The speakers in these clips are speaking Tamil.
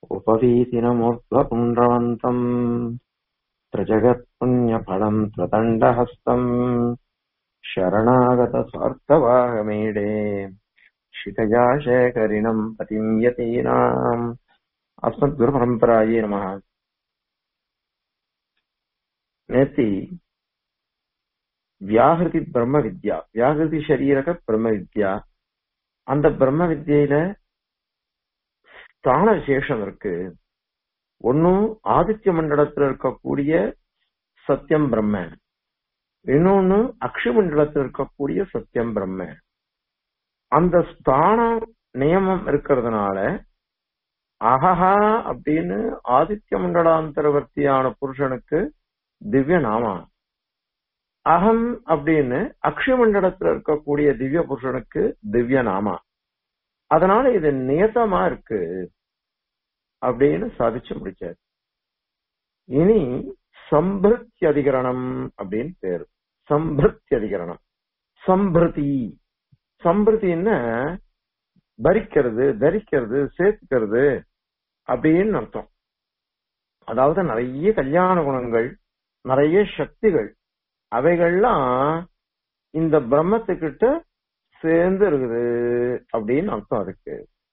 उपवीतिनमुद्वपुण्ड्रवन्तम् त्रिजगत्पुण्यफलम् त्वदण्डहस्तम् शरणागतस्वार्थवाहमीडे शिखया शेखरिणम् पतिम् यतीनाम् अस्मद्गुरुपरम्परायै நம நேத்தி வியாகிருதி பிரம்ம வித்யா வியாகிருதி சரீரக பிரம்ம வித்யா அந்த பிரம்ம வித்யில ஸ்தான விசேஷம் இருக்கு ஒன்னும் ஆதித்ய மண்டலத்துல இருக்கக்கூடிய சத்தியம் பிரம்ம இன்னொன்னு அக்ஷி மண்டலத்தில் இருக்கக்கூடிய சத்தியம் பிரம்ம அந்த ஸ்தான நியமம் இருக்கிறதுனால அகஹா அப்படின்னு ஆதித்ய மண்டலாந்தரவர்த்தியான புருஷனுக்கு திவ்ய நாமா அகம் அப்படின்னு அக்ஷய மண்டலத்துல இருக்கக்கூடிய திவ்ய புருஷனுக்கு திவ்ய நாமா அதனால இது நியதமா இருக்கு அப்படின்னு சாதிச்சு முடிச்சார் இனி சம்பிருத்தி அதிகரணம் அப்படின்னு பேரு சம்பிருத்தி அதிகரணம் சம்பிருதி சம்பிருத்தின்னா பரிக்கிறது தரிக்கிறது சேர்த்துக்கிறது அப்படின்னு அர்த்தம் அதாவது நிறைய கல்யாண குணங்கள் நிறைய சக்திகள் அவைகள்லாம் இந்த பிரம்மத்துக்கிட்ட சேர்ந்து இருக்குது அப்படின்னு அர்த்தம் அதுக்கு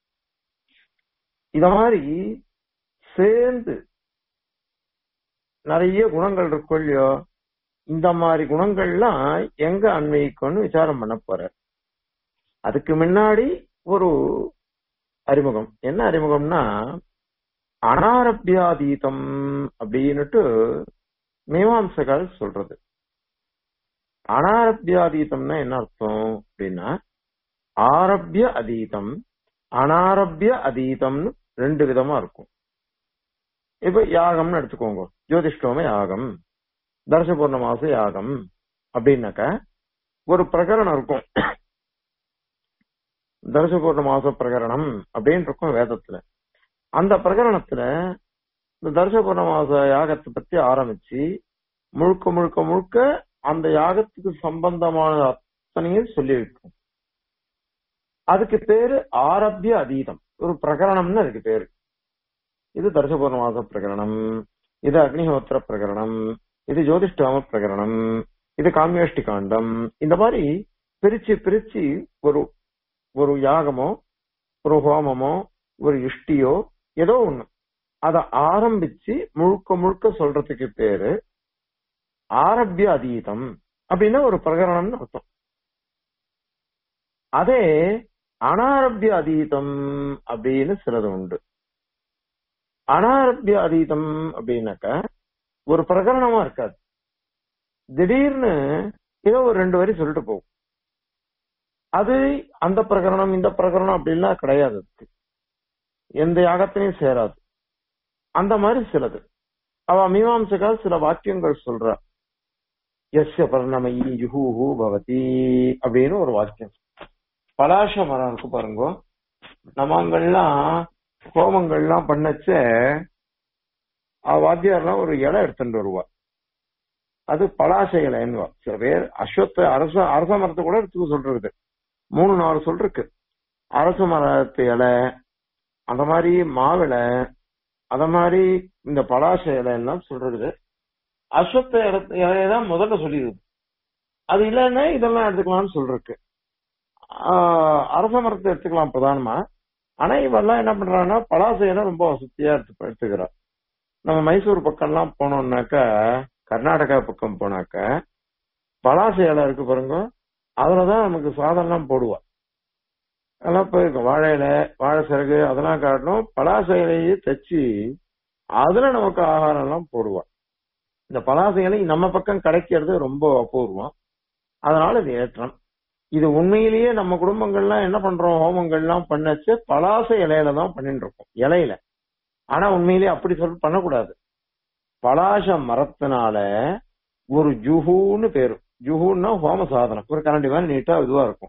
இத மாதிரி சேர்ந்து நிறைய குணங்கள் இருக்கும் இல்லையோ இந்த மாதிரி குணங்கள்லாம் எங்க அன்வயிக்கும்னு விசாரம் பண்ண போற அதுக்கு முன்னாடி ஒரு அறிமுகம் என்ன அறிமுகம்னா அனாரபியாதீதம் அப்படின்னுட்டு மீமாம்சகால் சொல்றது அனாரபியாதீதம்னா என்ன அர்த்தம் அப்படின்னா ஆரபிய அதீதம் அனாரபிய அதீதம்னு ரெண்டு விதமா இருக்கும் இப்ப யாகம்னு எடுத்துக்கோங்க ஜோதிஷ்டோம யாகம் தர்ச பூர்ணமாச யாகம் அப்படின்னாக்க ஒரு பிரகரணம் இருக்கும் தர்ச பூர்ணமாச பிரகரணம் அப்படின்னு இருக்கும் வேதத்துல அந்த பிரகரணத்துல இந்த தர்ச பூர்ணமாச யாகத்தை பத்தி ஆரம்பிச்சு முழுக்க முழுக்க முழுக்க அந்த யாகத்துக்கு சம்பந்தமான அத்தனையும் சொல்லி வைக்கும் அதுக்கு பேரு ஆரபிய அதீதம் ஒரு பிரகரணம்னு அதுக்கு பேரு இது தர்சபூர்ணமாச பிரகரணம் இது அக்னிஹோத்திர பிரகரணம் இது ஜோதிஷ்டாம பிரகரணம் இது காமியாஷ்டி காண்டம் இந்த மாதிரி பிரிச்சு பிரிச்சு ஒரு ஒரு யாகமோ ஒரு ஹோமமோ ஒரு இஷ்டியோ ஏதோ ஒண்ணு அத ஆரம்பிச்சு முழுக்க முழுக்க சொல்றதுக்கு பேரு ஆரபிய அதீதம் அப்படின்னா ஒரு பிரகரணம்னு அர்த்தம் அதே அனாரபிய அதீதம் அப்படின்னு சிலது உண்டு அனாரபிய அதீதம் அப்படின்னாக்க ஒரு பிரகரணமா இருக்காது திடீர்னு ஏதோ ஒரு ரெண்டு வரி சொல்லிட்டு போகும் அது அந்த பிரகரணம் இந்த பிரகரணம் அப்படின்லாம் கிடையாது அதுக்கு எந்த யாகத்திலையும் சேராது அந்த மாதிரி சிலது அவ மீமாம்சகா சில வாக்கியங்கள் சொல்றா எஸ்ய பர்ணமயி யுஹூஹு பவதி அப்படின்னு ஒரு வாக்கியம் பலாச மரம் இருக்கு பாருங்க நம்மங்கள்லாம் ஹோமங்கள்லாம் பண்ணச்ச வாத்தியார்லாம் ஒரு இலை எடுத்துட்டு வருவா அது பலாச இலைன்னுவா சில பேர் அஸ்வத்த அரச அரச மரத்தை கூட எடுத்துக்க சொல்றது மூணு நாலு சொல்றக்கு அரச மரத்து இலை அந்த மாதிரி மாவிலை அத மாதிரி இந்த பலாச இலை எல்லாம் சொல்றது அஸ்வத்த இலையதான் முதல்ல சொல்லிடுது அது இல்லைன்னா இதெல்லாம் எடுத்துக்கலாம்னு சொல்றக்கு அரச மரத்தை எடுத்துக்கலாம் பிரதானமா ஆனா இவெல்லாம் என்ன பண்றாங்கன்னா பலாச இலை ரொம்ப வசதியா எடுத்து எடுத்துக்கிறா நம்ம மைசூர் பக்கம்லாம் போனோம்னாக்கா கர்நாடகா பக்கம் போனாக்க பலாச இலை இருக்கு பாருங்க அதுலதான் நமக்கு சாதம்லாம் போடுவா அதெல்லாம் போயிருக்கும் வாழை இலை வாழை சிறகு அதெல்லாம் காட்டணும் பலாச இலையை தச்சு அதுல நமக்கு ஆகாரம் எல்லாம் போடுவா இந்த பலாச இலை நம்ம பக்கம் கிடைக்கிறது ரொம்ப அபூர்வம் அதனால இது ஏற்றம் இது உண்மையிலேயே நம்ம குடும்பங்கள்லாம் என்ன பண்றோம் ஹோமங்கள்லாம் பண்ணச்சு பலாச இலையில தான் பண்ணிட்டு இருக்கோம் இலையில ஆனா உண்மையிலேயே அப்படி சொல் பண்ணக்கூடாது பலாச மரத்தினால ஒரு ஜுஹூன்னு பேரு ஜுஹூன்னா ஹோம சாதனம் ஒரு கரண்டி மாதிரி நீட்டா இதுவா இருக்கும்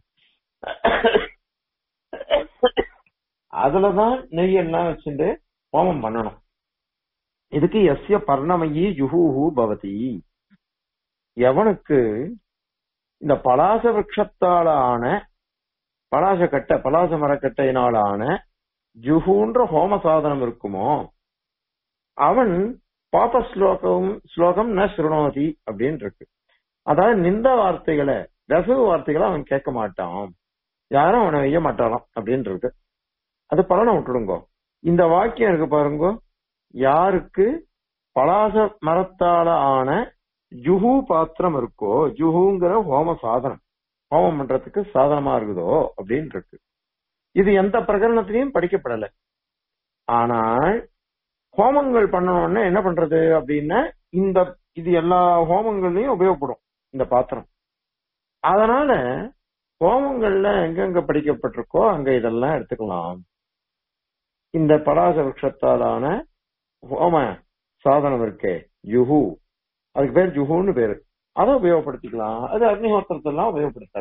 அதுலதான் நெய் எல்லாம் வச்சுட்டு ஹோமம் பண்ணணும் இதுக்கு எஸ்ய பர்ணமயி ஜுஹூஹு பவதி எவனுக்கு இந்த பலாச விரக்ஷத்தால ஆன பலாச கட்டை பலாச மரக்கட்டையினால ஆன ஜுஹூன்ற ஹோம சாதனம் இருக்குமோ அவன் பாப ஸ்லோகம் ஸ்லோகம் ந ஸ்ருணோதி அப்படின்னு இருக்கு அதாவது நிந்த வார்த்தைகளை ரசவு வார்த்தைகளை அவன் கேட்க மாட்டான் யாரும் அவனை வெய்ய மாட்டாளாம் அப்படின்னு இருக்கு அது பலனை விட்டுடுங்கோ இந்த வாக்கியம் இருக்கு பாருங்க யாருக்கு பலாச மரத்தால ஆன ஜுஹு பாத்திரம் இருக்கோ ஜுஹுங்கிற ஹோம சாதனம் ஹோமம் பண்றதுக்கு சாதனமா இருக்குதோ அப்படின்னு இருக்கு இது எந்த பிரகரணத்திலையும் படிக்கப்படல ஆனால் ஹோமங்கள் பண்ணணும்னா என்ன பண்றது அப்படின்னா இந்த இது எல்லா ஹோமங்கள்லயும் உபயோகப்படும் இந்த பாத்திரம் அதனால ஹோமங்கள்ல எங்கெங்க படிக்கப்பட்டிருக்கோ அங்க இதெல்லாம் எடுத்துக்கலாம் இந்த பலாச விருட்சத்தாலான ஹோம சாதனம் இருக்கே யுஹு அதுக்கு பேர் ஜுஹுன்னு பேரு அதை உபயோகப்படுத்திக்கலாம் அது அக்னிஹோத்திரத்தெல்லாம் உபயோகப்படுத்தல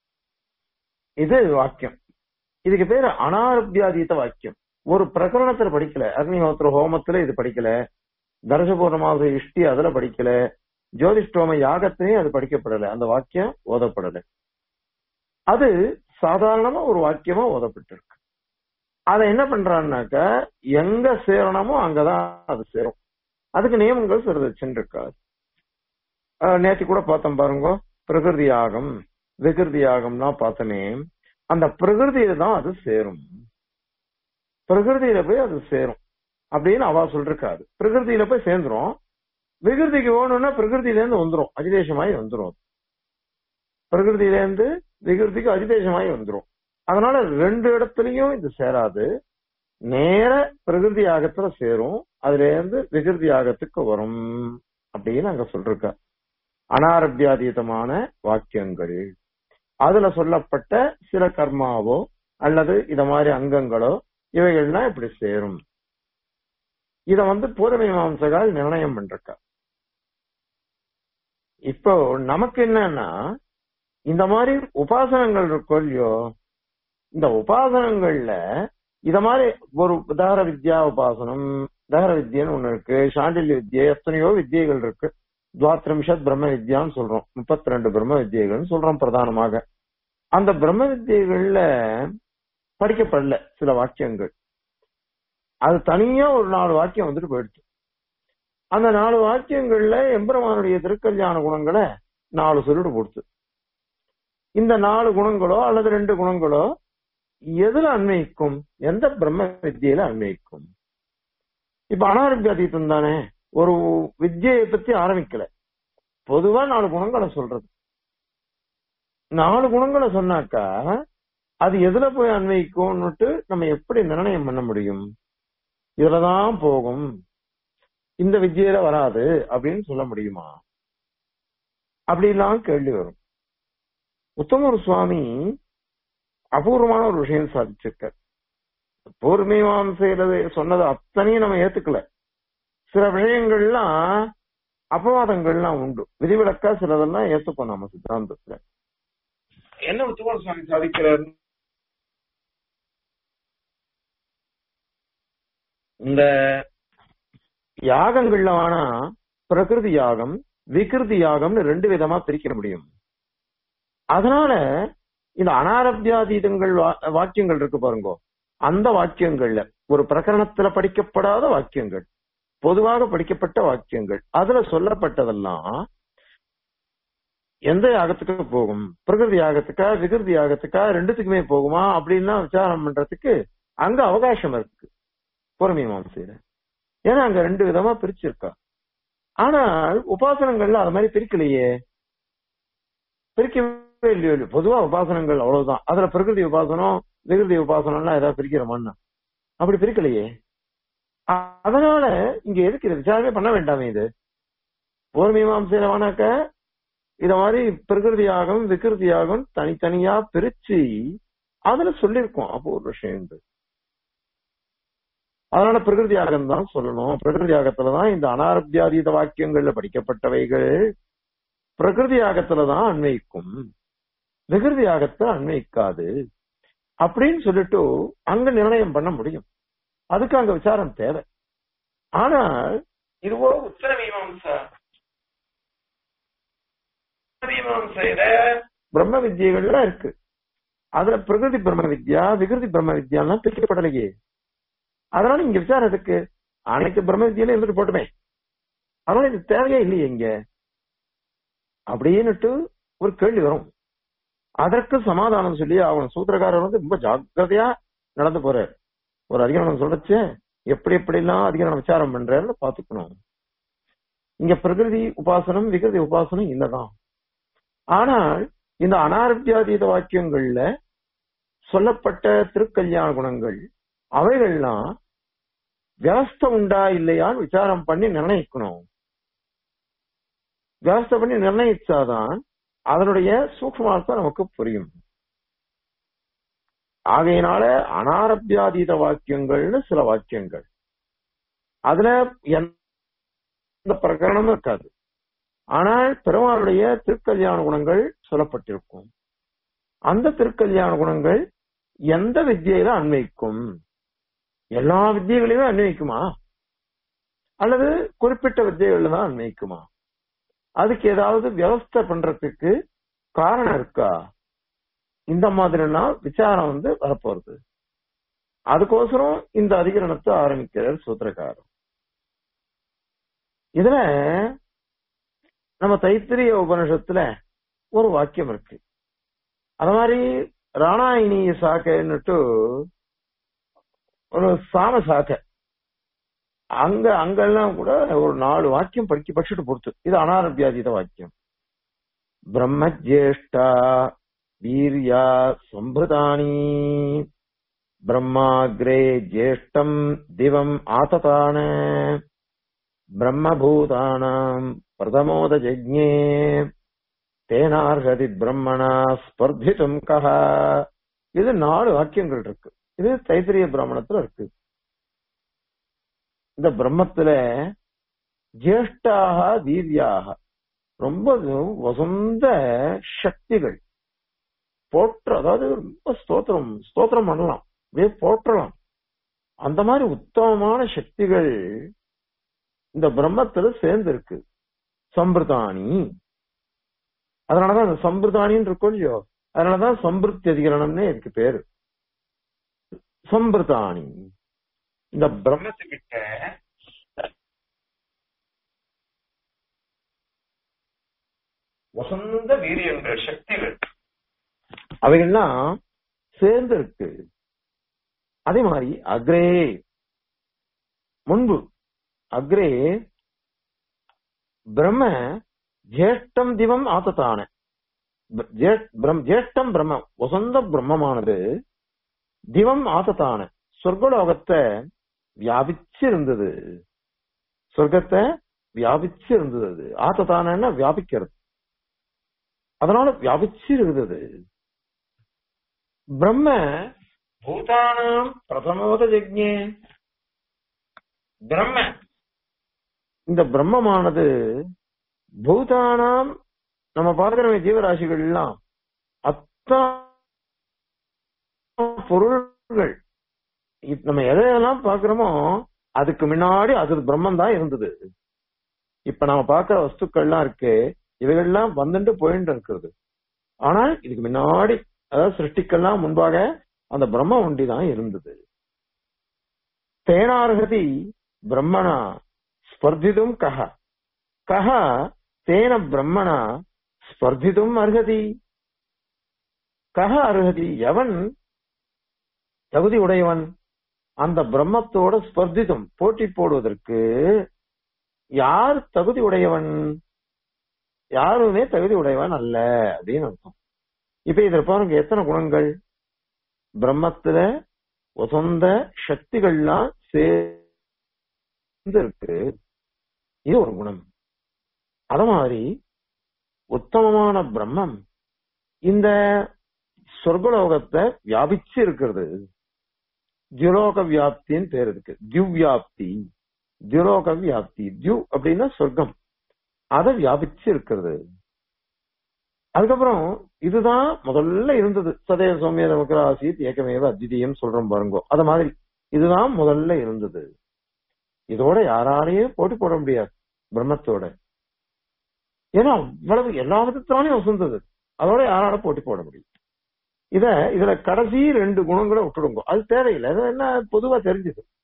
இது வாக்கியம் இதுக்கு பேரு அனாரபியாதீத வாக்கியம் ஒரு பிரகரணத்துல படிக்கல அக்னிஹோத்திர ஹோமத்துல இது படிக்கல தர்சபூர்ணமாக இஷ்டி அதுல படிக்கல ஜோதிஷ்டோம யாகத்திலையும் அது படிக்கப்படல அந்த வாக்கியம் ஓதப்படல அது சாதாரணமா ஒரு வாக்கியமா ஓதப்பட்டிருக்கு அதை என்ன பண்றான்னாக்க எங்க சேரணுமோ அங்கதான் அது சேரும் அதுக்கு நியமங்கள் சிறிது சென்றிருக்காது நேற்று கூட பார்த்தோம் பாருங்க பிரகிருதி யாகம் விகிருதி யாகம்னா பார்த்தனே அந்த பிரகிருதியில தான் அது சேரும் பிரகிருதியில போய் அது சேரும் அப்படின்னு அவ சொல்றாரு பிரகிருதியில போய் சேர்ந்துரும் விகிருதிக்கு வேணும்னா பிரகிருதியில இருந்து வந்துரும் அதிதேசமாயி வந்துரும் பிரகிருதியில இருந்து விகிருதிக்கு அதிதேசமாயி வந்துரும் அதனால ரெண்டு இடத்துலயும் இது சேராது நேர பிரகிருதி யாகத்துல சேரும் அதுல இருந்து விகிருதி யாகத்துக்கு வரும் அப்படின்னு அங்க சொல்றாங்க அனாரபியாதீதமான வாக்கியங்கள் அதுல சொல்லப்பட்ட சில கர்மாவோ அல்லது இத மாதிரி அங்கங்களோ இவைகள்லாம் இப்படி சேரும் இத வந்து பூர்வமீமாம்சகால் நிர்ணயம் பண்றக்கா இப்போ நமக்கு என்னன்னா இந்த மாதிரி உபாசனங்கள் இருக்கோ இல்லையோ இந்த உபாசனங்கள்ல இத மாதிரி ஒரு தகர வித்யா உபாசனம் தகர வித்யன்னு ஒண்ணு இருக்கு சாண்டில்ய வித்யை எத்தனையோ வித்தியைகள் இருக்கு துவாத்ரிம்ஷத் பிரம்ம வித்யான்னு சொல்றோம் முப்பத்தி ரெண்டு பிரம்ம வித்தியைகள்னு சொல்றோம் பிரதானமாக அந்த பிரம்ம வித்தியைகள்ல படிக்கப்படல சில வாக்கியங்கள் அது தனியா ஒரு நாலு வாக்கியம் வந்துட்டு போயிடுச்சு அந்த நாலு வாக்கியங்கள்ல எம்பெருமானுடைய திருக்கல்யாண குணங்களை நாலு சொல்லிட்டு கொடுத்து இந்த நாலு குணங்களோ அல்லது ரெண்டு குணங்களோ எதுல அன்வயிக்கும் எந்த பிரம்ம வித்தியில அன்வயிக்கும் இப்ப அனாரோக்கியாதீத்தம் தானே ஒரு வித்தியை பத்தி ஆரம்பிக்கல பொதுவா நாலு குணங்களை சொல்றது நாலு குணங்களை சொன்னாக்கா அது எதுல போய் அன்வயிக்கும்னுட்டு நம்ம எப்படி நிர்ணயம் பண்ண முடியும் இதுலதான் போகும் இந்த வித்தியில வராது அப்படின்னு சொல்ல முடியுமா அப்படிலாம் கேள்வி வரும் உத்தமர் சுவாமி அபூர்வமான ஒரு விஷயம் சாதிச்சிருக்க பூர்வீமாம்சையில சொன்னது அத்தனையும் நம்ம ஏத்துக்கல சில விஷயங்கள்லாம் அபவாதங்கள்லாம் உண்டு விதிவிலக்கா சிலதெல்லாம் ஏத்துப்போம் நம்ம சித்தாந்தத்துல என்ன உத்தமர் சுவாமி சாதிக்கிறார் இந்த யாகங்கள்ல வேணா பிரகிருதி யாகம் விகிருதி யாகம்னு ரெண்டு விதமா பிரிக்க முடியும் அதனால இந்த அனாரபியாதீதங்கள் வாக்கியங்கள் இருக்கு பாருங்க அந்த வாக்கியங்கள்ல ஒரு பிரகரணத்துல படிக்கப்படாத வாக்கியங்கள் பொதுவாக படிக்கப்பட்ட வாக்கியங்கள் அதுல சொல்லப்பட்டதெல்லாம் எந்த யாகத்துக்கு போகும் பிரகிருதி யாகத்துக்கா விகிருதி யாகத்துக்கா ரெண்டுத்துக்குமே போகுமா அப்படின்னா விசாரம் பண்றதுக்கு அங்க அவகாசம் இருக்கு பூர்வமீமாசையில ஏன்னா அங்க ரெண்டு விதமா பிரிச்சிருக்கா ஆனால் உபாசனங்கள்ல அது மாதிரி பிரிக்கலையே பிரிக்கவே இல்லையோ இல்லையோ பொதுவா உபாசனங்கள் அவ்வளவுதான் அதுல பிரகிருதி உபாசனம் விகிருதி உபாசனம்லாம் ஏதாவது பிரிக்கிறோமான்னா அப்படி பிரிக்கலையே அதனால இங்க எதுக்கு இது விசாரமே பண்ண வேண்டாமே இது பூர்வமீமாசையில வேணாக்க இத மாதிரி பிரகிருதி யாகம் விகிருதி யாகம் தனித்தனியா பிரிச்சு அதுல சொல்லிருக்கோம் அப்போ ஒரு விஷயம் அதனால பிரகிருதி யாகம் தான் சொல்லணும் பிரகிருதி யாகத்துலதான் இந்த அனாரபியாதீத வாக்கியங்கள்ல படிக்கப்பட்டவைகள் பிரகிருதி யாகத்துலதான் அன்வயிக்கும் விகிருதி யாகத்தை அன்வயிக்காது அப்படின்னு சொல்லிட்டு அங்க நிர்ணயம் பண்ண முடியும் அதுக்கு அங்க விசாரம் தேவை ஆனால் இதுவோ உத்தர மீமாம்சா மீமாம்சையில பிரம்ம வித்தியைகள்லாம் இருக்கு அதுல பிரகிருதி பிரம்ம வித்யா விகிருதி பிரம்ம வித்யாலாம் பிரிக்கப்படலையே அதனால இங்க விசாரம் எதுக்கு அன்னைக்கு பிரம்ம வித்தியில இருந்துட்டு போட்டுமே அதனால இது தேவையே இல்லையே இங்க அப்படின்னுட்டு ஒரு கேள்வி வரும் அதற்கு சமாதானம் சொல்லி அவன் சூத்திரக்காரர் வந்து ரொம்ப ஜாக்கிரதையா நடந்து போறார் ஒரு அதிகாரம் சொல்றச்சு எப்படி எப்படி எல்லாம் அதிகாரம் விசாரம் பண்றாருன்னு பாத்துக்கணும் இங்க பிரகிருதி உபாசனம் விகிருதி உபாசனம் இல்லதான் ஆனால் இந்த அனாரத்தியாதீத வாக்கியங்கள்ல சொல்லப்பட்ட திருக்கல்யாண குணங்கள் அவைகள்லாம் வியவஸ்தை உண்டா இல்லையான்னு விசாரம் பண்ணி நிர்ணயிக்கணும் வியவஸ்தை பண்ணி நிர்ணயிச்சாதான் அதனுடைய சூக்மார்த்தம் நமக்கு புரியும் ஆகையினால அனாரபியாதீத வாக்கியங்கள்னு சில வாக்கியங்கள் அதுல எந்த பிரகரணமும் இருக்காது ஆனால் பெருமாளுடைய திருக்கல்யாண குணங்கள் சொல்லப்பட்டிருக்கும் அந்த திருக்கல்யாண குணங்கள் எந்த வித்தியில அன்வைக்கும் எல்லா வித்தியகளையுமே அன்வைக்குமா அல்லது குறிப்பிட்ட வித்தியகள்ல தான் அன்வைக்குமா அதுக்கு ஏதாவது வியவஸ்தை பண்றதுக்கு காரணம் இருக்கா இந்த மாதிரிலாம் விசாரம் வந்து வரப்போறது அதுக்கோசரம் இந்த அதிகரணத்தை ஆரம்பிக்கிறார் சூத்திரக்காரர் இதுல நம்ம தைத்திரிய உபனிஷத்துல ஒரு வாக்கியம் இருக்கு அது மாதிரி ராணாயினிய சாக்கைன்னுட்டு ஒரு சாம சாக்கை அங்க அங்கெல்லாம் கூட ஒரு நாலு வாக்கியம் படிக்க படிச்சுட்டு பொறுத்து இது அனாரபியாதீத வாக்கியம் பிரம்ம ஜேஷ்டா வீரியா சம்பிரதானி பிரம்மாகிரே ஜேஷ்டம் திவம் ஆததான பிரம்மபூதானாம் பிரதமோத ஜஜ்ஞே தேனார்ஹதி பிரம்மணா ஸ்பர்தித்தும் கஹ இது நாலு வாக்கியங்கள் இருக்கு இது தைத்திரிய பிராமணத்துல இருக்கு இந்த பிரம்மத்துல ஜேஷ்டாக வீரியாக ரொம்ப வசந்த சக்திகள் போற்ற அதாவது ரொம்ப ஸ்தோத்திரம் ஸ்தோத்திரம் பண்ணலாம் அப்படியே போற்றலாம் அந்த மாதிரி உத்தமமான சக்திகள் இந்த பிரம்மத்துல சேர்ந்து இருக்கு சம்பிரதானி அதனாலதான் அந்த சம்பிரதானின்னு இருக்கும் இல்லையோ அதனாலதான் சம்பிருத்தி அதிகரணம்னே இதுக்கு பேரு சம்பிரதானி இந்த பிரம்மத்துக்கிட்ட வசந்த வீரியங்கள் சக்திகள் அவைகள்லாம் சேர்ந்து இருக்கு அதே மாதிரி அக்ரே முன்பு அக்ரே பிரம்ம ஜேஷ்டம் திவம் ஆத்தத்தான ஜேஷ்டம் பிரம்ம வசந்த பிரம்மமானது திவம் ஆத்தத்தான சொர்க்கலோகத்தை வியாபிச்சு இருந்தது சொர்க்கத்தை வியாபிச்சு இருந்தது அது ஆத்தத்தான வியாபிக்கிறது அதனால வியாபிச்சு இருந்தது பிரம்ம பூதானாம் பிரதமோத ஜக்ஞே பிரம்ம இந்த பிரம்மமானது பூதானாம் நம்ம பார்க்கிற ஜீவராசிகள் எல்லாம் அத்தா பொருள்கள் நம்ம எதையெல்லாம் பாக்குறோமோ அதுக்கு முன்னாடி அது பிரம்மம் தான் இருந்தது இப்ப நாம பார்க்கிற வஸ்துக்கள்லாம் இருக்கு இவைகள்லாம் வந்துட்டு போயிட்டு இருக்கிறது ஆனால் இதுக்கு முன்னாடி அதாவது சிருஷ்டிக்கெல்லாம் முன்பாக அந்த பிரம்ம ஒண்டி தான் இருந்தது தேனார்கதி பிரம்மணா ஸ்பர்திதும் கஹ கஹ தேன பிரம்மணா ஸ்பர்திதும் அர்ஹதி கஹ அருகதி எவன் தகுதி உடையவன் அந்த பிரம்மத்தோட ஸ்பர்திதும் போட்டி போடுவதற்கு யார் தகுதி உடையவன் யாருமே தகுதி உடையவன் அல்ல அப்படின்னு அர்த்தம் இப்ப இதுல பாருங்க எத்தனை குணங்கள் பிரம்மத்துல உசந்த சக்திகள்லாம் சேர்ந்து இருக்கு இது ஒரு குணம் அத மாதிரி உத்தமமான பிரம்மம் இந்த சொர்க்கலோகத்தை வியாபிச்சு இருக்கிறது தியுலோக வியாப்தின்னு பேர் இருக்கு திவ்யாப்தி தியுலோக வியாப்தி தியு அப்படின்னா சொர்க்கம் அதை வியாபிச்சு இருக்கிறது அதுக்கப்புறம் இதுதான் முதல்ல இருந்தது சதய சௌமிய நமக்கு ஆசித் ஏக்கமேவ அத்விதீயம் சொல்றோம் பாருங்கோ அத மாதிரி இதுதான் முதல்ல இருந்தது இதோட யாராலையும் போட்டி போட முடியாது பிரம்மத்தோட ஏன்னா இவ்வளவு எல்லா விதத்தினாலையும் வசந்தது அதோட யாரால போட்டி போட முடியும் இத இதுல கடைசி ரெண்டு குணங்களை விட்டுடுங்க அது தேவையில்லை அது என்ன பொதுவா தெரிஞ்சது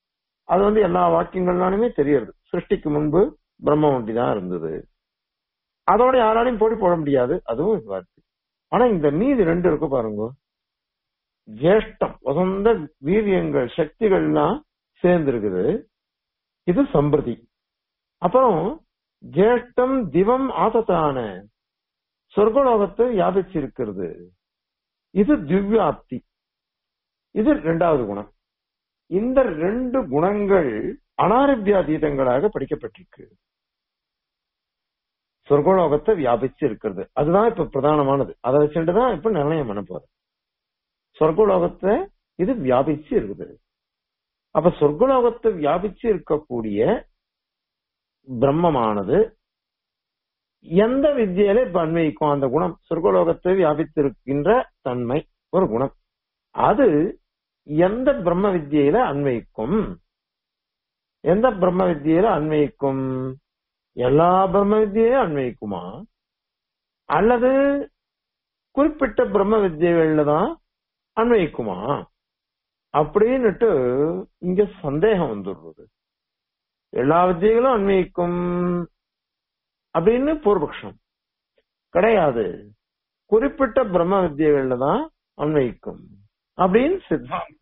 அது வந்து எல்லா வாக்கியங்கள்னாலுமே தெரியுது சிருஷ்டிக்கு முன்பு பிரம்ம ஒண்டி தான் இருந்தது அதோட யாராலையும் போட்டி போட முடியாது அதுவும் வார்த்தை ஆனா இந்த மீதி ரெண்டு இருக்கு பாருங்க ஜேஷ்டம் வசந்த வீரியங்கள் சக்திகள்லாம் சேர்ந்து இருக்குது இது சம்பிரதி அப்புறம் ஜேஷ்டம் திவம் ஆதத்தான சொர்க்கலோகத்தை வியாபிச்சிருக்கிறது இது திவ்யாப்தி இது இரண்டாவது குணம் இந்த ரெண்டு குணங்கள் அனாரபியாதீதங்களாக படிக்கப்பட்டிருக்கு சொர்க்கலோகத்தை வியாபிச்சு இருக்கிறது அதுதான் இப்ப பிரதானமானது அதை வச்சுட்டு தான் இப்ப நிர்ணயம் பண்ண போறோம் சொர்க்கலோகத்தை இது வியாபிச்சு இருக்குது அப்ப சொர்க்கலோகத்தை வியாபிச்சு இருக்கக்கூடிய பிரம்மமானது எந்த வித்தியில இப்ப அன்வயிக்கும் அந்த குணம் சொர்க்கலோகத்தை வியாபித்திருக்கின்ற தன்மை ஒரு குணம் அது எந்த பிரம்ம வித்தியில அன்வயிக்கும் எந்த பிரம்ம வித்தியில அன்வயிக்கும் எல்லா பிரம்ம வித்தியிலும் அன்வயிக்குமா அல்லது குறிப்பிட்ட பிரம்ம வித்தியகள்ல தான் அன்வயிக்குமா அப்படின்னுட்டு இங்க சந்தேகம் வந்துடுறது எல்லா வித்தியகளும் அன்வயிக்கும் அப்படின்னு பூர்வபக்ஷம் கிடையாது குறிப்பிட்ட பிரம்ம வித்தியகள்ல தான் அன்வயிக்கும் அப்படின்னு சித்தாந்தம்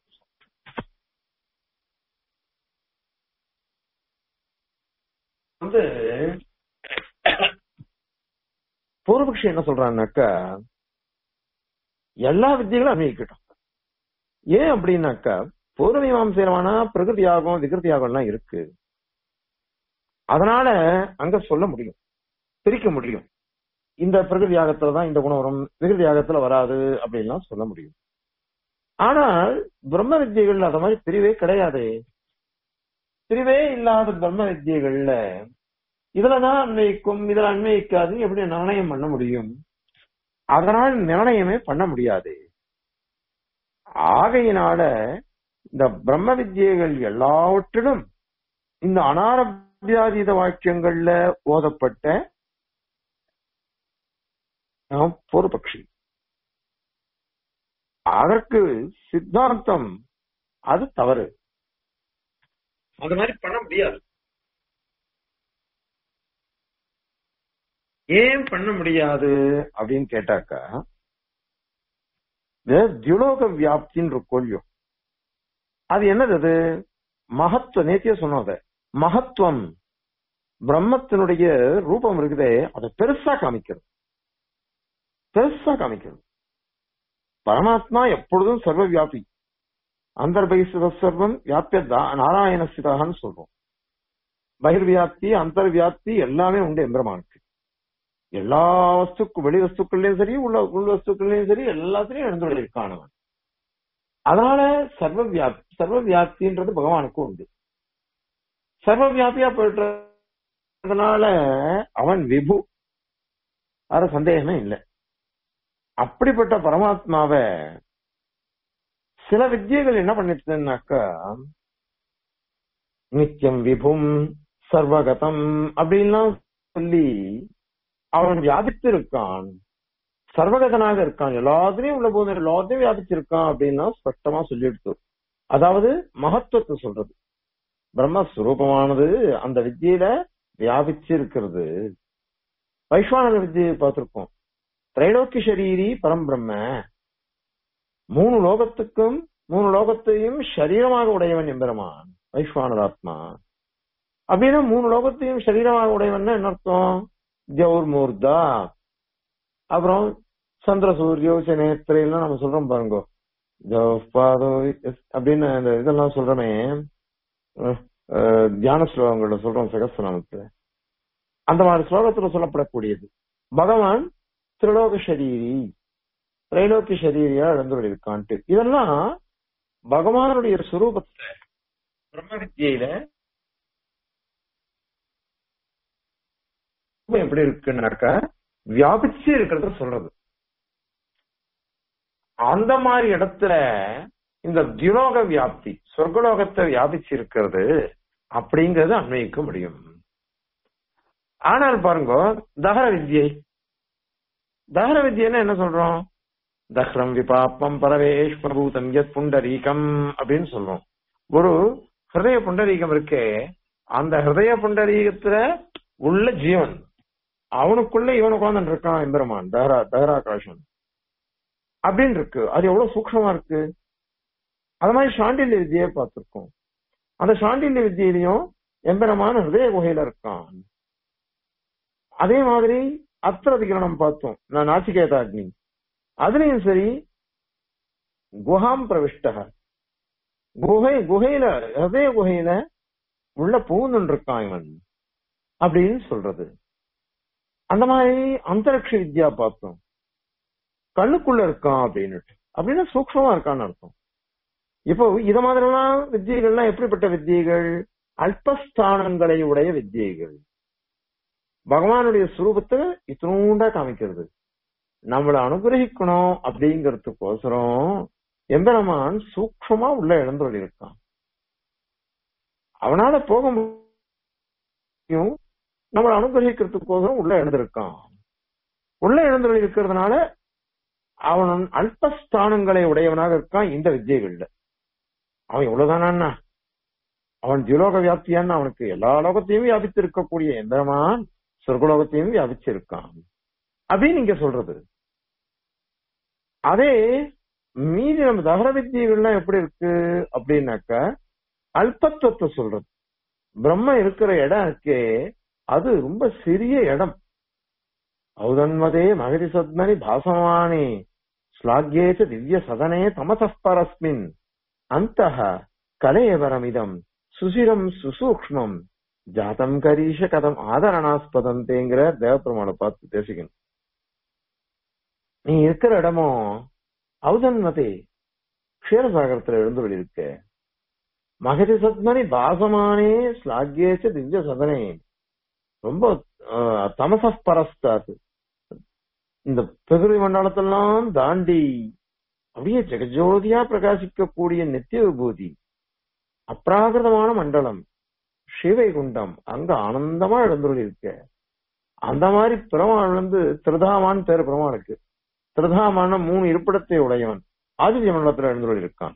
வந்து பூர்வபக்ஷி என்ன சொல்றான்னாக்கா எல்லா வித்தியங்களும் அன்வயிக்கட்டும் ஏன் அப்படின்னாக்கா பூர்வ மீமாசையிலான பிரகிருதி யாகம் விகிருதி யாகம்லாம் இருக்கு அதனால அங்க சொல்ல முடியும் பிரிக்க முடியும் இந்த பிரகிருதி யாகத்துல தான் இந்த குணம் வரும் விகிருதி யாகத்துல வராது அப்படின்லாம் சொல்ல முடியும் ஆனால் பிரம்ம வித்தியைகள்ல அத மாதிரி பிரிவே கிடையாது பிரிவே இல்லாத பிரம்ம வித்தியைகள்ல இதுலதான் அன்வயிக்கும் இதுல அன்வயிக்காதுன்னு எப்படி நிர்ணயம் பண்ண முடியும் அதனால் நிர்ணயமே பண்ண முடியாது ஆகையினால இந்த பிரம்ம வித்தியைகள் எல்லாவற்றிலும் இந்த அனாரபியாதீத வாக்கியங்கள்ல ஓதப்பட்ட பூர்வபக்ஷி அதற்கு சித்தாந்தம் அது தவறு அது மாதிரி பண்ண முடியாது ஏன் பண்ண முடியாது அப்படின்னு கேட்டாக்கா தியுலோக வியாப்தின்னு கொள்ளியும் அது என்னது அது மகத்துவம் நேத்திய சொன்னத மகத்துவம் பிரம்மத்தினுடைய ரூபம் இருக்குதே அதை பெருசா காமிக்கிறது பெருசா காமிக்கிறது பரமாத்மா எப்பொழுதும் சர்வ வியாபி அந்தர்பகிஸ்த சர்வம் வியாபிய நாராயண சிதான்னு சொல்றோம் பகிர்வியாப்தி அந்தர்வியாப்தி எல்லாமே உண்டு எம்பெருமானுக்கு எல்லா வஸ்துக்கு வெளி வஸ்துக்கள்லயும் சரி உள்ள உள் வஸ்துக்கள்லயும் சரி எல்லாத்திலையும் எழுந்து இருக்கானவன் அதனால சர்வ வியாப்தி சர்வ வியாப்தின்றது பகவானுக்கு உண்டு சர்வ வியாபியா போயிட்டதுனால அவன் விபு அது சந்தேகமே இல்லை அப்படிப்பட்ட பரமாத்மாவை சில வித்தியைகள் என்ன பண்ணிட்டுனாக்கா நித்தியம் விபும் சர்வகதம் அப்படின்லாம் சொல்லி அவன் வியாபித்து இருக்கான் சர்வகதனாக இருக்கான் எல்லாத்திலையும் உள்ள போது எல்லாத்தையும் வியாபிச்சிருக்கான் அப்படின்னா ஸ்பஷ்டமா சொல்லிடுத்து அதாவது மகத்துவத்தை சொல்றது பிரம்மஸ்வரூபமானது அந்த வித்தியில வியாபிச்சு இருக்கிறது வைஸ்வானத வித்தியை பார்த்திருக்கோம் திரைலோக்கி சரீரி பரம்பிரம்ம மூணு லோகத்துக்கும் மூணு லோகத்தையும் சரீரமாக உடையவன் எம்பெருமான் வைஸ்வானதாத்மா அப்படின்னா மூணு லோகத்தையும் சரீரமாக உடையவன் என்ன அர்த்தம் ஜவுர் மூர்தா அப்புறம் சந்திர சூரியோ நேத்திரையெல்லாம் நம்ம சொல்றோம் பாருங்க பாதோ அப்படின்னு அந்த இதெல்லாம் சொல்றோமே தியான ஸ்லோகங்கள்ல சொல்றோம் சகசிரநாமத்துல அந்த மாதிரி ஸ்லோகத்துல சொல்லப்படக்கூடியது பகவான் திரிலோக சரீரி திரைலோக்கி சரீரியா இழந்து இருக்கான்ட்டு இதெல்லாம் பகவானுடைய சுரூபத்தை பிரம்ம வித்தியில எப்படி இருக்குன்னாக்கா வியாபிச்சு இருக்கிறத சொல்றது அந்த மாதிரி இடத்துல இந்த தியோக வியாப்தி சொர்க்கலோகத்தை வியாபிச்சு இருக்கிறது அப்படிங்கறது அன்வயிக்க முடியும் ஆனால் பாருங்க தகர வித்யை தகர வித்யன்னு என்ன சொல்றோம் தஹ்ரம் விபாப்பம் பரவேஷ் பிரபூதம் எத் புண்டரீகம் அப்படின்னு சொல்றோம் ஒரு ஹிருதய புண்டரீகம் இருக்கே அந்த ஹிருதய புண்டரீகத்துல உள்ள ஜீவன் அவனுக்குள்ள இவன் உட்கார்ந்து இருக்கான் எம்பெருமான் தஹரா தஹராகாசன் அப்படின்னு இருக்கு அது எவ்வளவு சூக்ஷமா இருக்கு அது மாதிரி சாண்டில்ய வித்தியை பார்த்திருக்கோம் அந்த சாண்டில்ய வித்தியிலையும் எம்பெருமான ஹிருதய குகையில இருக்கான் அதே மாதிரி அத்திரதிகரணம் பார்த்தோம் நான் நாச்சிகேதாக்னி அதுலயும் சரி குஹாம் பிரவிஷ்டக குகை குகையில ஹிருதய குகையில உள்ள பூந்துன்னு இருக்கான் இவன் அப்படின்னு சொல்றது அந்த மாதிரி அந்தரிக்ஷ வித்யா பார்த்தோம் கண்ணுக்குள்ள இருக்கான் அப்படின்னுட்டு அப்படின்னா சூக்ஷமா இருக்கான்னு அர்த்தம் இப்போ இத மாதிரிலாம் வித்தியைகள்லாம் எப்படிப்பட்ட வித்தியைகள் அல்பஸ்தானங்களை உடைய வித்தியைகள் பகவானுடைய சுரூபத்தை இத்தினூண்டா காமிக்கிறது நம்மளை அனுகிரகிக்கணும் அப்படிங்கறதுக்கோசரம் எம்பெருமான் சூக்ஷமா உள்ள இழந்தோடி இருக்கான் அவனால போக முடியும் நம்மளை அனுகிரகிக்கிறதுக்கோசரம் உள்ள எழுந்திருக்கான் உள்ள எழுந்தொழி இருக்கிறதுனால அவன் அல்பஸ்தானங்களை உடையவனாக இருக்கான் இந்த வித்தியைகள்ல அவன் இவ்வளவுதானா அவன் ஜீலோக வியாப்தியான்னு அவனுக்கு எல்லா லோகத்தையும் வியாபித்து இருக்கக்கூடிய எந்திரமான் சொர்க்கலோகத்தையும் வியாபிச்சிருக்கான் அப்படின்னு நீங்க சொல்றது அதே மீதி நம்ம தகர வித்தியைகள்லாம் எப்படி இருக்கு அப்படின்னாக்க அல்பத்துவத்தை சொல்றது பிரம்ம இருக்கிற இடம் இருக்கே அது ரொம்ப சிறிய இடம் ஔதன்மதே மகதி சத்மனி பாசமானே ஸ்லாக்யேச்ச திவ்ய சதனே தமசஸ்பரஸ்மின் அந்த கலையவரமிதம் சுசிரம் சுசூக்ஷ்மம் ஜாதம் கரீஷ கதம் ஆதரணாஸ்பதந்தேங்கிற தேவப்பெருமாளை பார்த்து பேசிக்கணும் நீ இருக்கிற இடமும் ஔதன்மதே க்ஷீரசாகரத்துல எழுந்து இருக்க மகதி சத்மனி பாசமானே ஸ்லாக்யேச்ச திவ்ய சதனே ரொம்ப தமசஸ்பரஸ்தாது இந்த பிரகிருதி மண்டலத்தெல்லாம் தாண்டி அப்படியே ஜெகஜோதியா பிரகாசிக்கக்கூடிய நித்திய விபூதி அப்ராகிருதமான மண்டலம் ஸ்ரீவைகுண்டம் அங்க ஆனந்தமா எழுந்துள்ள இருக்க அந்த மாதிரி பெருமாள் வந்து திருதாமான் பேர் பெருமாளுக்கு திருதாமான மூணு இருப்பிடத்தை உடையவன் ஆதித்ய மண்டலத்துல எழுந்துள்ள இருக்கான்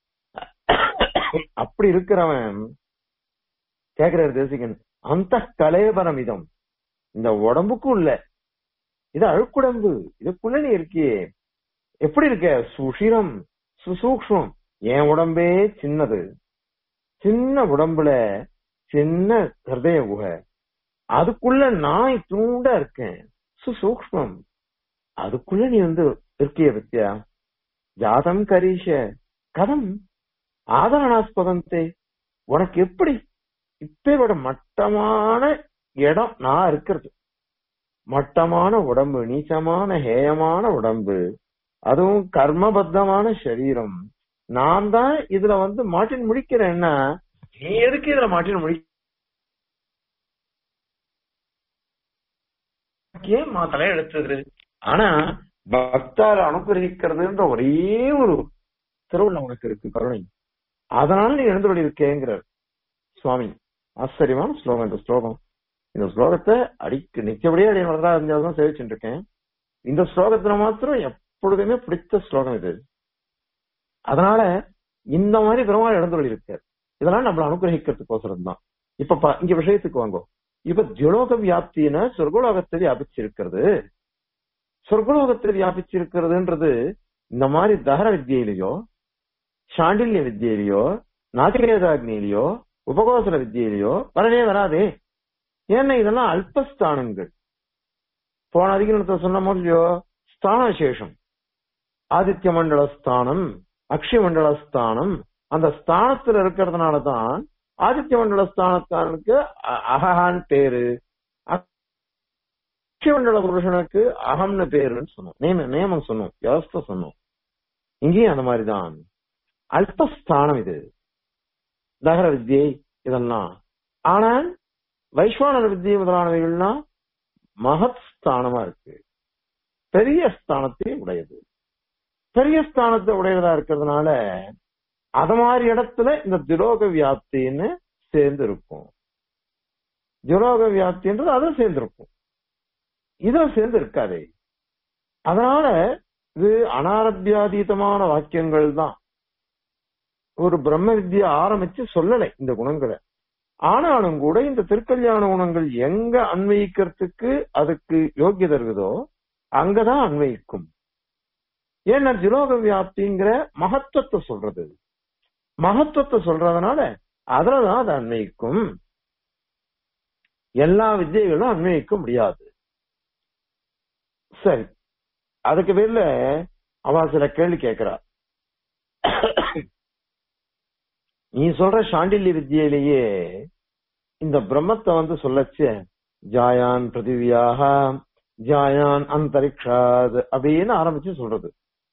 அப்படி இருக்கிறவன் கேக்குறாரு தேசிகன் அந்த கலேபரம் இதம் இந்த உடம்புக்கும் இல்ல இது அழுக்குடம்பு இதுக்குள்ள நீ இருக்கியே எப்படி இருக்க சுஷிரம் சுசூக்ஷம் என் உடம்பே சின்னது சின்ன உடம்புல சின்ன ஹிருதய குகை அதுக்குள்ள நான் தூண்டா இருக்கேன் சுசூக்ஷ்மம் அதுக்குள்ள நீ வந்து இருக்கிய பத்தியா ஜாதம் கரீஷ கதம் ஆதரணாஸ்பதந்தே உனக்கு எப்படி இப்பேரோட மட்டமான இடம் நான் இருக்கிறது மட்டமான உடம்பு நீச்சமான ஹேயமான உடம்பு அதுவும் கர்மபத்தமான சரீரம் நான் தான் இதுல வந்து மாட்டின் முடிக்கிறேன்னா நீ எதுக்கு இதுல மாட்டின் முடி ஏன் மாத்தலை எடுத்தது ஆனா பக்தால அனுகிரகிக்கிறதுன்ற ஒரே ஒரு திருவுள்ள உனக்கு இருக்கு கருணை அதனால நீ எழுந்து இருக்கேங்கிறார் சுவாமி ஆச்சரியமான ஸ்லோகம் இந்த ஸ்லோகம் இந்த ஸ்லோகத்தை அடிக்க நிச்சயப்படியே அடைய வரதா இருந்தாலும் சேவிச்சுட்டு இருக்கேன் இந்த ஸ்லோகத்துல மாத்திரம் எப்பொழுதுமே பிடித்த ஸ்லோகம் இது அதனால இந்த மாதிரி பெருமாள் எழுந்துள்ள இருக்கார் இதெல்லாம் நம்மள அனுகிரகிக்கிறதுக்கோசரம் தான் இப்ப பா- இங்க விஷயத்துக்கு வாங்கோ இப்ப ஜுலோக வியாப்தின சொர்க்கலோகத்தை வியாபிச்சிருக்கிறது சொர்க்கலோகத்தை வியாபிச்சிருக்கிறதுன்றது இந்த மாதிரி தகர வித்தியிலையோ சாண்டில்ய வித்தியிலையோ நாட்டிகேதாக்னியிலையோ உபகோசர வித்தியிலையோ வரவே வராதே ஏன்னா இதெல்லாம் அல்பஸ்தானங்கள் போன அதிகரணத்தை சொன்ன இல்லையோ ஸ்தான விசேஷம் ஆதித்ய மண்டல ஸ்தானம் அக்ஷய மண்டல ஸ்தானம் அந்த ஸ்தானத்துல இருக்கிறதுனால தான் ஆதித்ய மண்டல ஸ்தானத்தானுக்கு அ- அகஹான் பேரு அக்ஷய மண்டல புருஷனுக்கு அகம்னு பேருன்னு சொன்னோம் நேம நியமம் சொன்னோம் வியவஸ்தை சொன்னோம் இங்கேயும் அந்த மாதிரிதான் அல்பஸ்தானம் இது தகர வித்யை இதெல்லாம் ஆனால் வைஸ்வானர வித்தியை முதலானவைகள்லாம் மகத் ஸ்தானமா இருக்கு பெரிய ஸ்தானத்தை உடையது பெரிய ஸ்தானத்தை உடையதா இருக்கிறதுனால அத மாதிரி இடத்துல இந்த திரோக வியாப்தின்னு சேர்ந்து இருக்கும் திரோக வியாப்தின்றது அதுவும் சேர்ந்திருக்கும் இதுல சேர்ந்து இருக்காதே அதனால இது அனாரபியாதீதமான வாக்கியங்கள் தான் ஒரு பிரம்ம வித்யா ஆரம்பிச்சு சொல்லலை இந்த குணங்களை ஆனாலும் கூட இந்த திருக்கல்யாண குணங்கள் எங்க அன்வயிக்கிறதுக்கு அதுக்கு யோக்கியதை இருக்குதோ அங்கதான் அன்வயிக்கும் ஏன்னா ஜிலோக வியாப்திங்கிற மகத்துவத்தை சொல்றது மகத்துவத்தை சொல்றதுனால அதுலதான் அது அன்வயிக்கும் எல்லா வித்தியைகளும் அன்வயிக்க முடியாது சரி அதுக்கு பேர்ல அவ சில கேள்வி கேட்கிறா நீ சொல்ற சாண்டில்ய வித்தியிலேயே இந்த பிரம்மத்தை வந்து சொல்லச்சு ஜாயான் பிருத்திவியாக ஜாயான் அந்தரிக்ஷாத் அப்படின்னு ஆரம்பிச்சு சொல்றது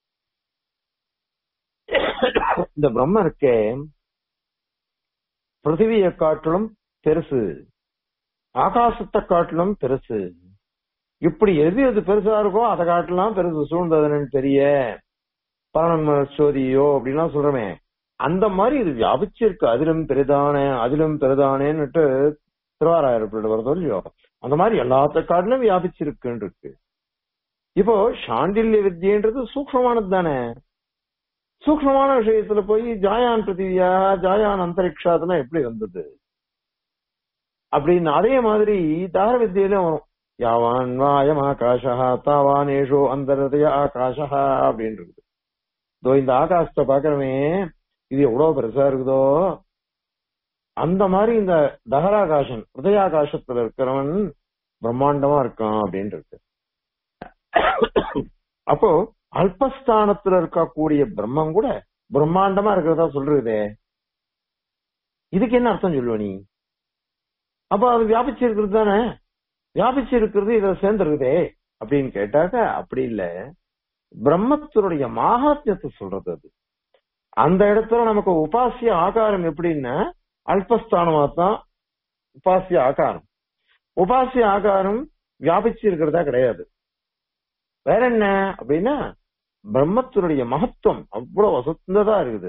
இந்த பிரம்ம இருக்கே பிருத்திவியை காட்டிலும் பெருசு ஆகாசத்தை காட்டிலும் பெருசு இப்படி எது எது பெருசா இருக்கோ அதை காட்டலாம் பெருசு சூழ்ந்ததுன்னு தெரிய பரண சோதியோ அப்படின்லாம் சொல்றமே அந்த மாதிரி இது வியாபிச்சிருக்கு அதிலும் பெரிதானே அதிலும் பெரிதானேன்னுட்டு திருவாராயிரப்பட்டு வருதோ இல்லையோ அந்த மாதிரி எல்லாத்த காட்டிலும் வியாபிச்சிருக்குன்னு இருக்கு இப்போ சாண்டில்ய வித்தியன்றது சூக்ஷமானது தானே சூக்ஷமான விஷயத்துல போய் ஜாயான் பிருத்திவியா ஜாயான் அந்தரிக்ஷாதுலாம் எப்படி வந்தது அப்படின்னு அதே மாதிரி தார வித்தியிலும் வரும் யாவான் வாயம் ஆகாஷா தாவானேஷோ அந்தரதய ஆகாஷா அப்படின்றது இதோ இந்த ஆகாசத்தை பாக்குறமே இது எவ்வளவு பெருசா இருக்குதோ அந்த மாதிரி இந்த தகராகாசன் ஹிருதயாகாசத்துல இருக்கிறவன் பிரம்மாண்டமா இருக்கான் அப்படின்னு இருக்கு அப்போ அல்பஸ்தானத்துல இருக்கக்கூடிய பிரம்மம் கூட பிரம்மாண்டமா இருக்கிறதா சொல்றதே இதுக்கு என்ன அர்த்தம் சொல்லுவ நீ அப்ப அது வியாபிச்சு இருக்கிறது தானே வியாபிச்சு இருக்கிறது இதுல சேர்ந்துருக்குதே அப்படின்னு கேட்டாக்க அப்படி இல்ல பிரம்மத்தினுடைய மாகாத்தியத்தை சொல்றது அது அந்த இடத்துல நமக்கு உபாசிய ஆகாரம் எப்படின்னா அல்பஸ்தானமா தான் உபாசிய ஆகாரம் உபாசிய ஆகாரம் வியாபிச்சு இருக்கிறதா கிடையாது வேற என்ன அப்படின்னா பிரம்மத்தினுடைய மகத்துவம் அவ்வளவு வசந்ததா இருக்குது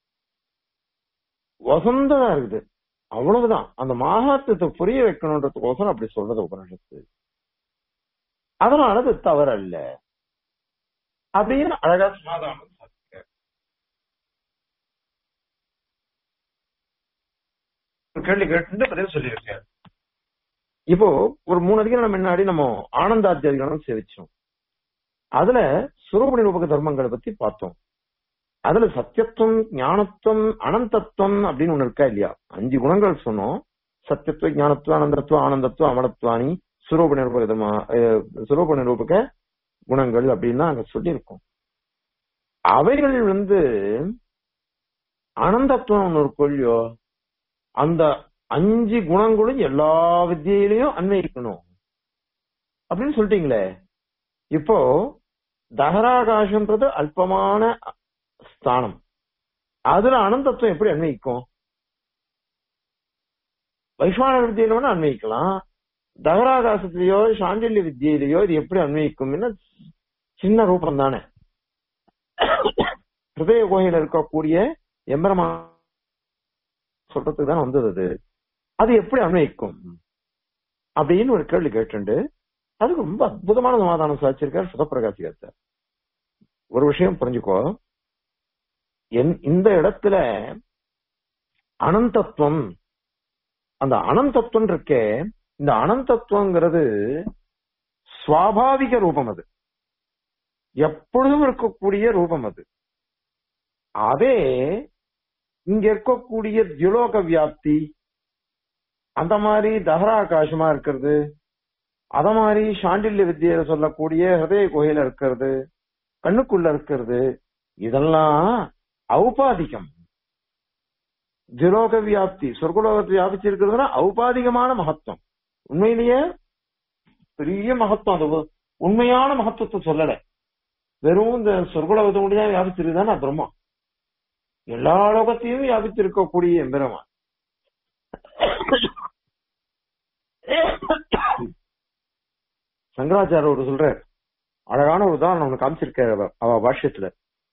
வசந்ததா இருக்குது அவ்வளவுதான் அந்த மகாத்மத்தை புரிய வைக்கணுன்றதுக்கோசரம் அப்படி சொல்றது உபனிஷத்து அதனால அது தவறல்ல அப்படின்னு அழகா சமாதானம் சாதிக்கிறார். ஒரு கேள்வி கேட்டு பதில் சொல்லியிருக்காரு இப்போ ஒரு மூணு அதிகாரம் முன்னாடி நம்ம ஆனந்தாத்திய அதிகாரம் சேவிச்சோம் அதுல சுரூப நிரூபக தர்மங்களை பத்தி பார்த்தோம் அதுல சத்தியத்துவம் ஞானத்துவம் அனந்தத்துவம் அப்படின்னு ஒண்ணு இருக்கா இல்லையா அஞ்சு குணங்கள் சொன்னோம் சத்தியத்துவ ஞானத்துவம் அனந்தத்துவம் ஆனந்தத்துவம் அமலத்துவானி சுரூப நிரூபக தர்ம அஹ், சுரூப நிரூபக குணங்கள் அப்படின்னு அங்க சொல்லியிருக்கோம் அவைகள் வந்து அனந்தத்துவம் ஒண்ணு இருக்கும் இல்லையோ அந்த அஞ்சு குணங்களும் எல்லா வித்தியிலையும் அன்வயிக்கணும் அப்படின்னு சொல்லிட்டீங்களே இப்போ தகராகாசம்ன்றது அல்பமான ஸ்தானம் அதுல அனந்தத்துவம் எப்படி அன்வயிக்கும் வைஸ்வான வித்தியில வேணா அன்வயிக்கலாம் தகராகாசத்திலேயோ சாண்டில்ய வித்தியிலேயோ இது எப்படி அன்வயிக்கும்னா சின்ன ரூபம் தானே ஹிருதய கோயில இருக்கக்கூடிய எம்பரமா சொல்றதுக்கு தான் வந்தது அது அது எப்படி அன்வயிக்கும் அப்படின்னு ஒரு கேள்வி கேட்டுண்டு அதுக்கு ரொம்ப அற்புதமான சமாதானம் சாதிச்சிருக்கார் சுதப்பிரகாசிகத்தை ஒரு விஷயம் புரிஞ்சுக்கோ என் இந்த இடத்துல அனந்தத்துவம் அந்த அனந்தத்துவம் இருக்கே இந்த அனந்தத்துவங்கிறது சுவாபாவிக ரூபம் அது எப்பொழுதும் இருக்கக்கூடிய ரூபம் அது அதே இங்க இருக்கக்கூடிய தியுலோக வியாப்தி அந்த மாதிரி தஹராகாசமா இருக்கிறது அத மாதிரி சாண்டில்ய வித்தியில சொல்லக்கூடிய ஹிருதய கோயில இருக்கிறது கண்ணுக்குள்ள இருக்கிறது இதெல்லாம் ஔபாதிகம் திலோக வியாப்தி சொர்க்கலோகத்தை வியாபிச்சு இருக்கிறதுனா ஔபாதிகமான மகத்துவம் உண்மையிலேயே பெரிய மகத்துவம் அது உண்மையான மகத்துவத்தை சொல்லல வெறும் இந்த சொர்க்கலோகத்தை முடிதான் வியாபிச்சிருக்குதானே பிரம்மம் எல்லா லோகத்தையும் வியாபித்திருக்கக்கூடிய எம்பெருமான் சங்கராச்சாரியர் ஒரு சொல்ற அழகான ஒரு உதாரணம் ஒண்ணு காமிச்சிருக்காரு அவ- அவ பாஷ்யத்துல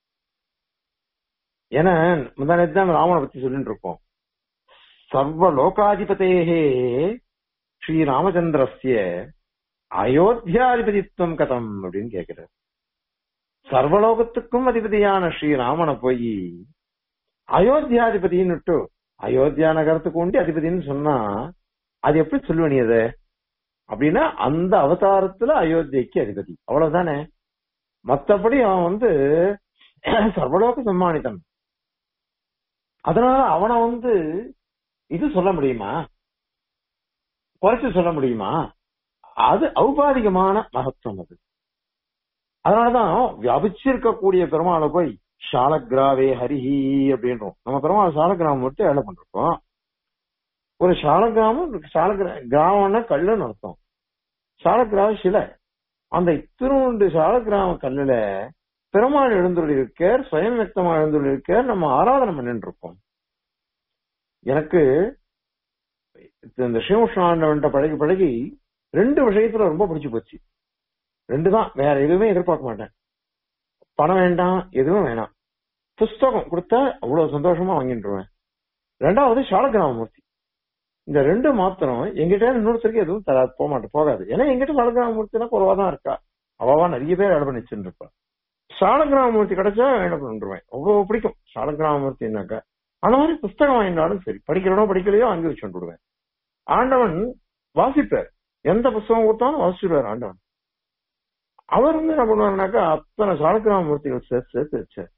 ஏன்னா முந்தானத்து தான் ராமனை பத்தி சொல்லிட்டு இருக்கோம் சர்வ லோகாதிபதேகே ஸ்ரீ ராமச்சந்திரஸ்ய அயோத்தியாதிபதித்துவம் கதம் அப்படின்னு கேக்குறார் சர்வலோகத்துக்கும் அதிபதியான ஸ்ரீ ராமனை போய் அயோத்தியாதிபதின்னு அயோத்தியா நகரத்துக்கு உண்டி அதிபதினு சொன்னா அது எப்படி சொல்லுவ நீ அது அப்படின்னா அந்த அவதாரத்துல அயோத்தியைக்கு அதிபதி அவ்வளவுதானே மத்தபடி அவன் வந்து சர்வலோக சம்மானிதன் அதனால அவனை வந்து இது சொல்ல முடியுமா குறைச்சு சொல்ல முடியுமா அது ஔபாதிகமான மகத்துவம் அது அதனாலதான் வியாபிச்சிருக்கக்கூடிய பெருமாளை போய் ஷாலகிராவே ஹரிஹி அப்படின்றோம் நம்ம பெருமாள் ஷாலகிராமம் மட்டும் வேலை பண்றோம் ஒரு ஷாலகிராமம் ஷாலகிரா கிராமம்னா கல்லுன்னு அர்த்தம் ஷாலகிராம சிலை அந்த இத்திருண்டு ஷாலகிராம கல்லுல பெருமாள் எழுந்துள்ள இருக்கார் சுயம் வியக்தமா எழுந்துள்ள இருக்கார் நம்ம ஆராதனை பண்ணிட்டு இருக்கோம் எனக்கு இந்த ஸ்ரீமுஷ்ணாண்டவன்ட்ட பழகி பழகி ரெண்டு விஷயத்துல ரொம்ப பிடிச்சு போச்சு ரெண்டு தான் வேற எதுவுமே எதிர்பார்க்க மாட்டேன் பணம் வேண்டாம் எதுவும் வேணாம் புஸ்தகம் கொடுத்தா அவ்வளவு சந்தோஷமா வாங்கிட்டுருவேன் ரெண்டாவது சாலகிராமமூர்த்தி இந்த ரெண்டு மாத்திரம் எங்கிட்ட இன்னொருத்தருக்கு எதுவும் தராது போக மாட்டேன் போகாது ஏன்னா எங்கிட்ட சாலகிராமமூர்த்தினா குறவா தான் இருக்கா அவாவா நிறைய பேர் வேலை பண்ணி வச்சுட்டு இருப்பா சாலகிராமமூர்த்தி கிடைச்சா வேலை பண்ணிருவேன் அவ்வளவு பிடிக்கும் சாலகிராமமூர்த்தினாக்கா அந்த மாதிரி புஸ்தகம் வாங்கினாலும் சரி படிக்கிறனோ படிக்கலையோ வாங்கி வச்சுட்டு விடுவேன் ஆண்டவன் வாசிப்பார் எந்த புஸ்தகம் கொடுத்தாலும் வாசிச்சுடுவார் ஆண்டவன் அவர் வந்து என்ன பண்ணுவாருனாக்கா அத்தனை சாலக்கிராமூர்த்திகள் சேர்த்து சேர்த்து வச்சார்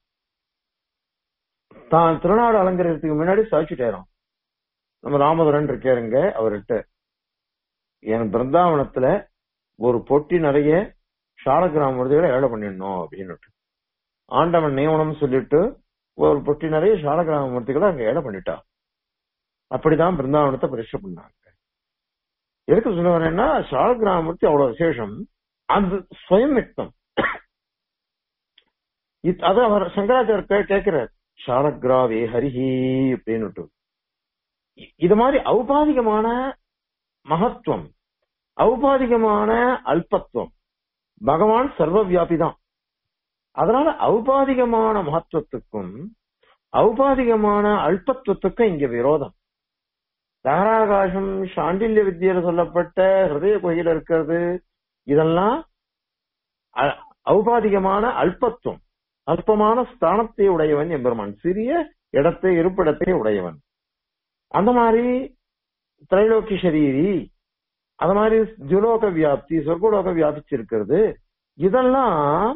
தான் திருநாடு அலங்கரிக்கிறதுக்கு முன்னாடி சாய்ச்சிட்டேரும் நம்ம ராமதுரன் இருக்காருங்க அவர்கிட்ட என் பிருந்தாவனத்துல ஒரு பொட்டி நிறைய சாலக்கிராமூர்த்திகளை ஏழை பண்ணிடணும் அப்படின்னுட்டு ஆண்டவன் நியமனம் சொல்லிட்டு ஒரு பொட்டி நிறைய சாலக்கிராமூர்த்திகளை அங்க ஏழை பண்ணிட்டா அப்படிதான் பிருந்தாவனத்தை பரிசு பண்ணாங்க எதுக்கு சொல்ல வரேன்னா சாலக்கிராமூர்த்தி அவ்வளவு விசேஷம் அந்த ஸ்வயம் விக்தம் அது அவர் சங்கராச்சாரியர் கேட்கிறார் ஷாலக்ராவே ஹரிஹி அப்படின்னு இது மாதிரி ஔபாதிகமான மகத்துவம் ஔபாதிகமான அல்பத்துவம் பகவான் சர்வ வியாபி தான் அதனால ஔபாதிகமான மகத்துவத்துக்கும் ஔபாதிகமான அல்பத்துவத்துக்கும் இங்க விரோதம் தாராகாசம் சாண்டில்ய வித்தியில சொல்லப்பட்ட ஹிருதய குகையில இருக்கிறது இதெல்லாம் ஔபாதிகமான அல்பத்துவம் அல்பமான ஸ்தானத்தை உடையவன் எம்பெருமான் சிறிய இடத்தை இருப்பிடத்தை உடையவன் அந்த மாதிரி திரைலோக்கி சரீரி அந்த மாதிரி ஜுலோக வியாப்தி சொர்க்கலோக வியாபிச்சிருக்கிறது இதெல்லாம்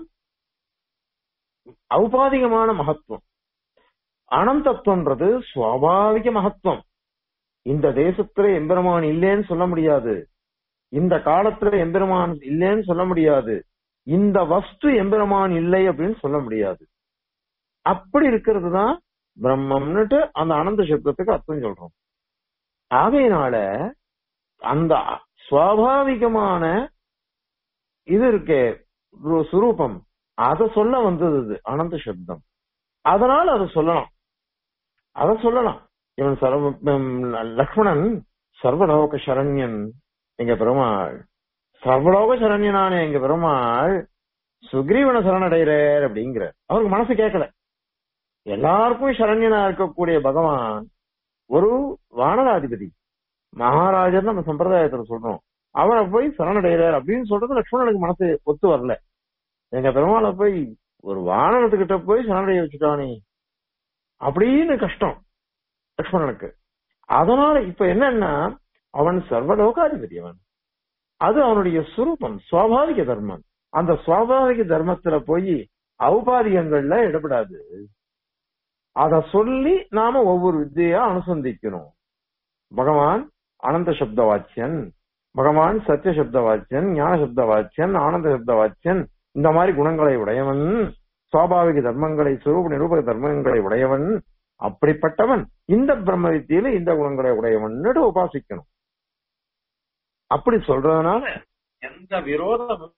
ஔபாதிகமான மகத்துவம் அனந்தத்துவன்றது சுவாபாவிக மகத்துவம் இந்த தேசத்துல எம்பெருமான் இல்லைன்னு சொல்ல முடியாது இந்த காலத்துல எம்பெருமான் இல்லைன்னு சொல்ல முடியாது இந்த வஸ்து எம்பெருமான் இல்லை அப்படின்னு சொல்ல முடியாது அப்படி இருக்கிறது தான் பிரம்மம்னுட்டு அந்த அனந்த சப்தத்துக்கு அர்த்தம் சொல்றோம் ஆகையினால அந்த சுவாபாவிகமான இது இருக்கே சுரூபம் அத சொல்ல வந்தது இது அனந்த சப்தம் அதனால அதை சொல்லலாம் அத சொல்லலாம் இவன் சர்வ லக்ஷ்மணன் சர்வலோக சரண்யன் எங்க பெருமாள் சர்வலோக சரண்யனான எங்க பெருமாள் சுக்ரீவன சரணடைகிறார் அப்படிங்கிற அவருக்கு மனசு கேட்கல எல்லாருக்கும் சரண்யனா இருக்கக்கூடிய பகவான் ஒரு வானராதிபதி மகாராஜர் நம்ம சம்பிரதாயத்துல சொல்றோம் அவரை போய் சரணடைகிறார் அப்படின்னு சொல்றது லக்ஷ்மணனுக்கு மனசு ஒத்து வரல எங்க பெருமாளை போய் ஒரு வானத்துக்கிட்ட போய் சரணடைய வச்சுட்டானே அப்படின்னு கஷ்டம் லக்ஷ்மணனுக்கு அதனால இப்ப என்னன்னா அவன் சர்வலோகாதிபதி அவன் அது அவனுடைய சுரூபம் சுவாபாவிக தர்மம் அந்த சுவாபாவிக தர்மத்துல போய் ஔபாதிகங்கள்ல இடப்படாது அத சொல்லி நாம ஒவ்வொரு வித்தியா அனுசந்திக்கணும் பகவான் அனந்த சப்த வாச்சியன் பகவான் சத்திய சப்த வாச்சியன் ஞான சப்த வாச்சியன் ஆனந்த சப்த வாச்சியன் இந்த மாதிரி குணங்களை உடையவன் சுவாபாவிக தர்மங்களை சுரூப நிரூபக தர்மங்களை உடையவன் அப்படிப்பட்டவன் இந்த பிரம்ம வித்தியில இந்த குணங்களை உடையவன் உபாசிக்கணும் அப்படி சொல்றதுனால எந்த விரோதமும்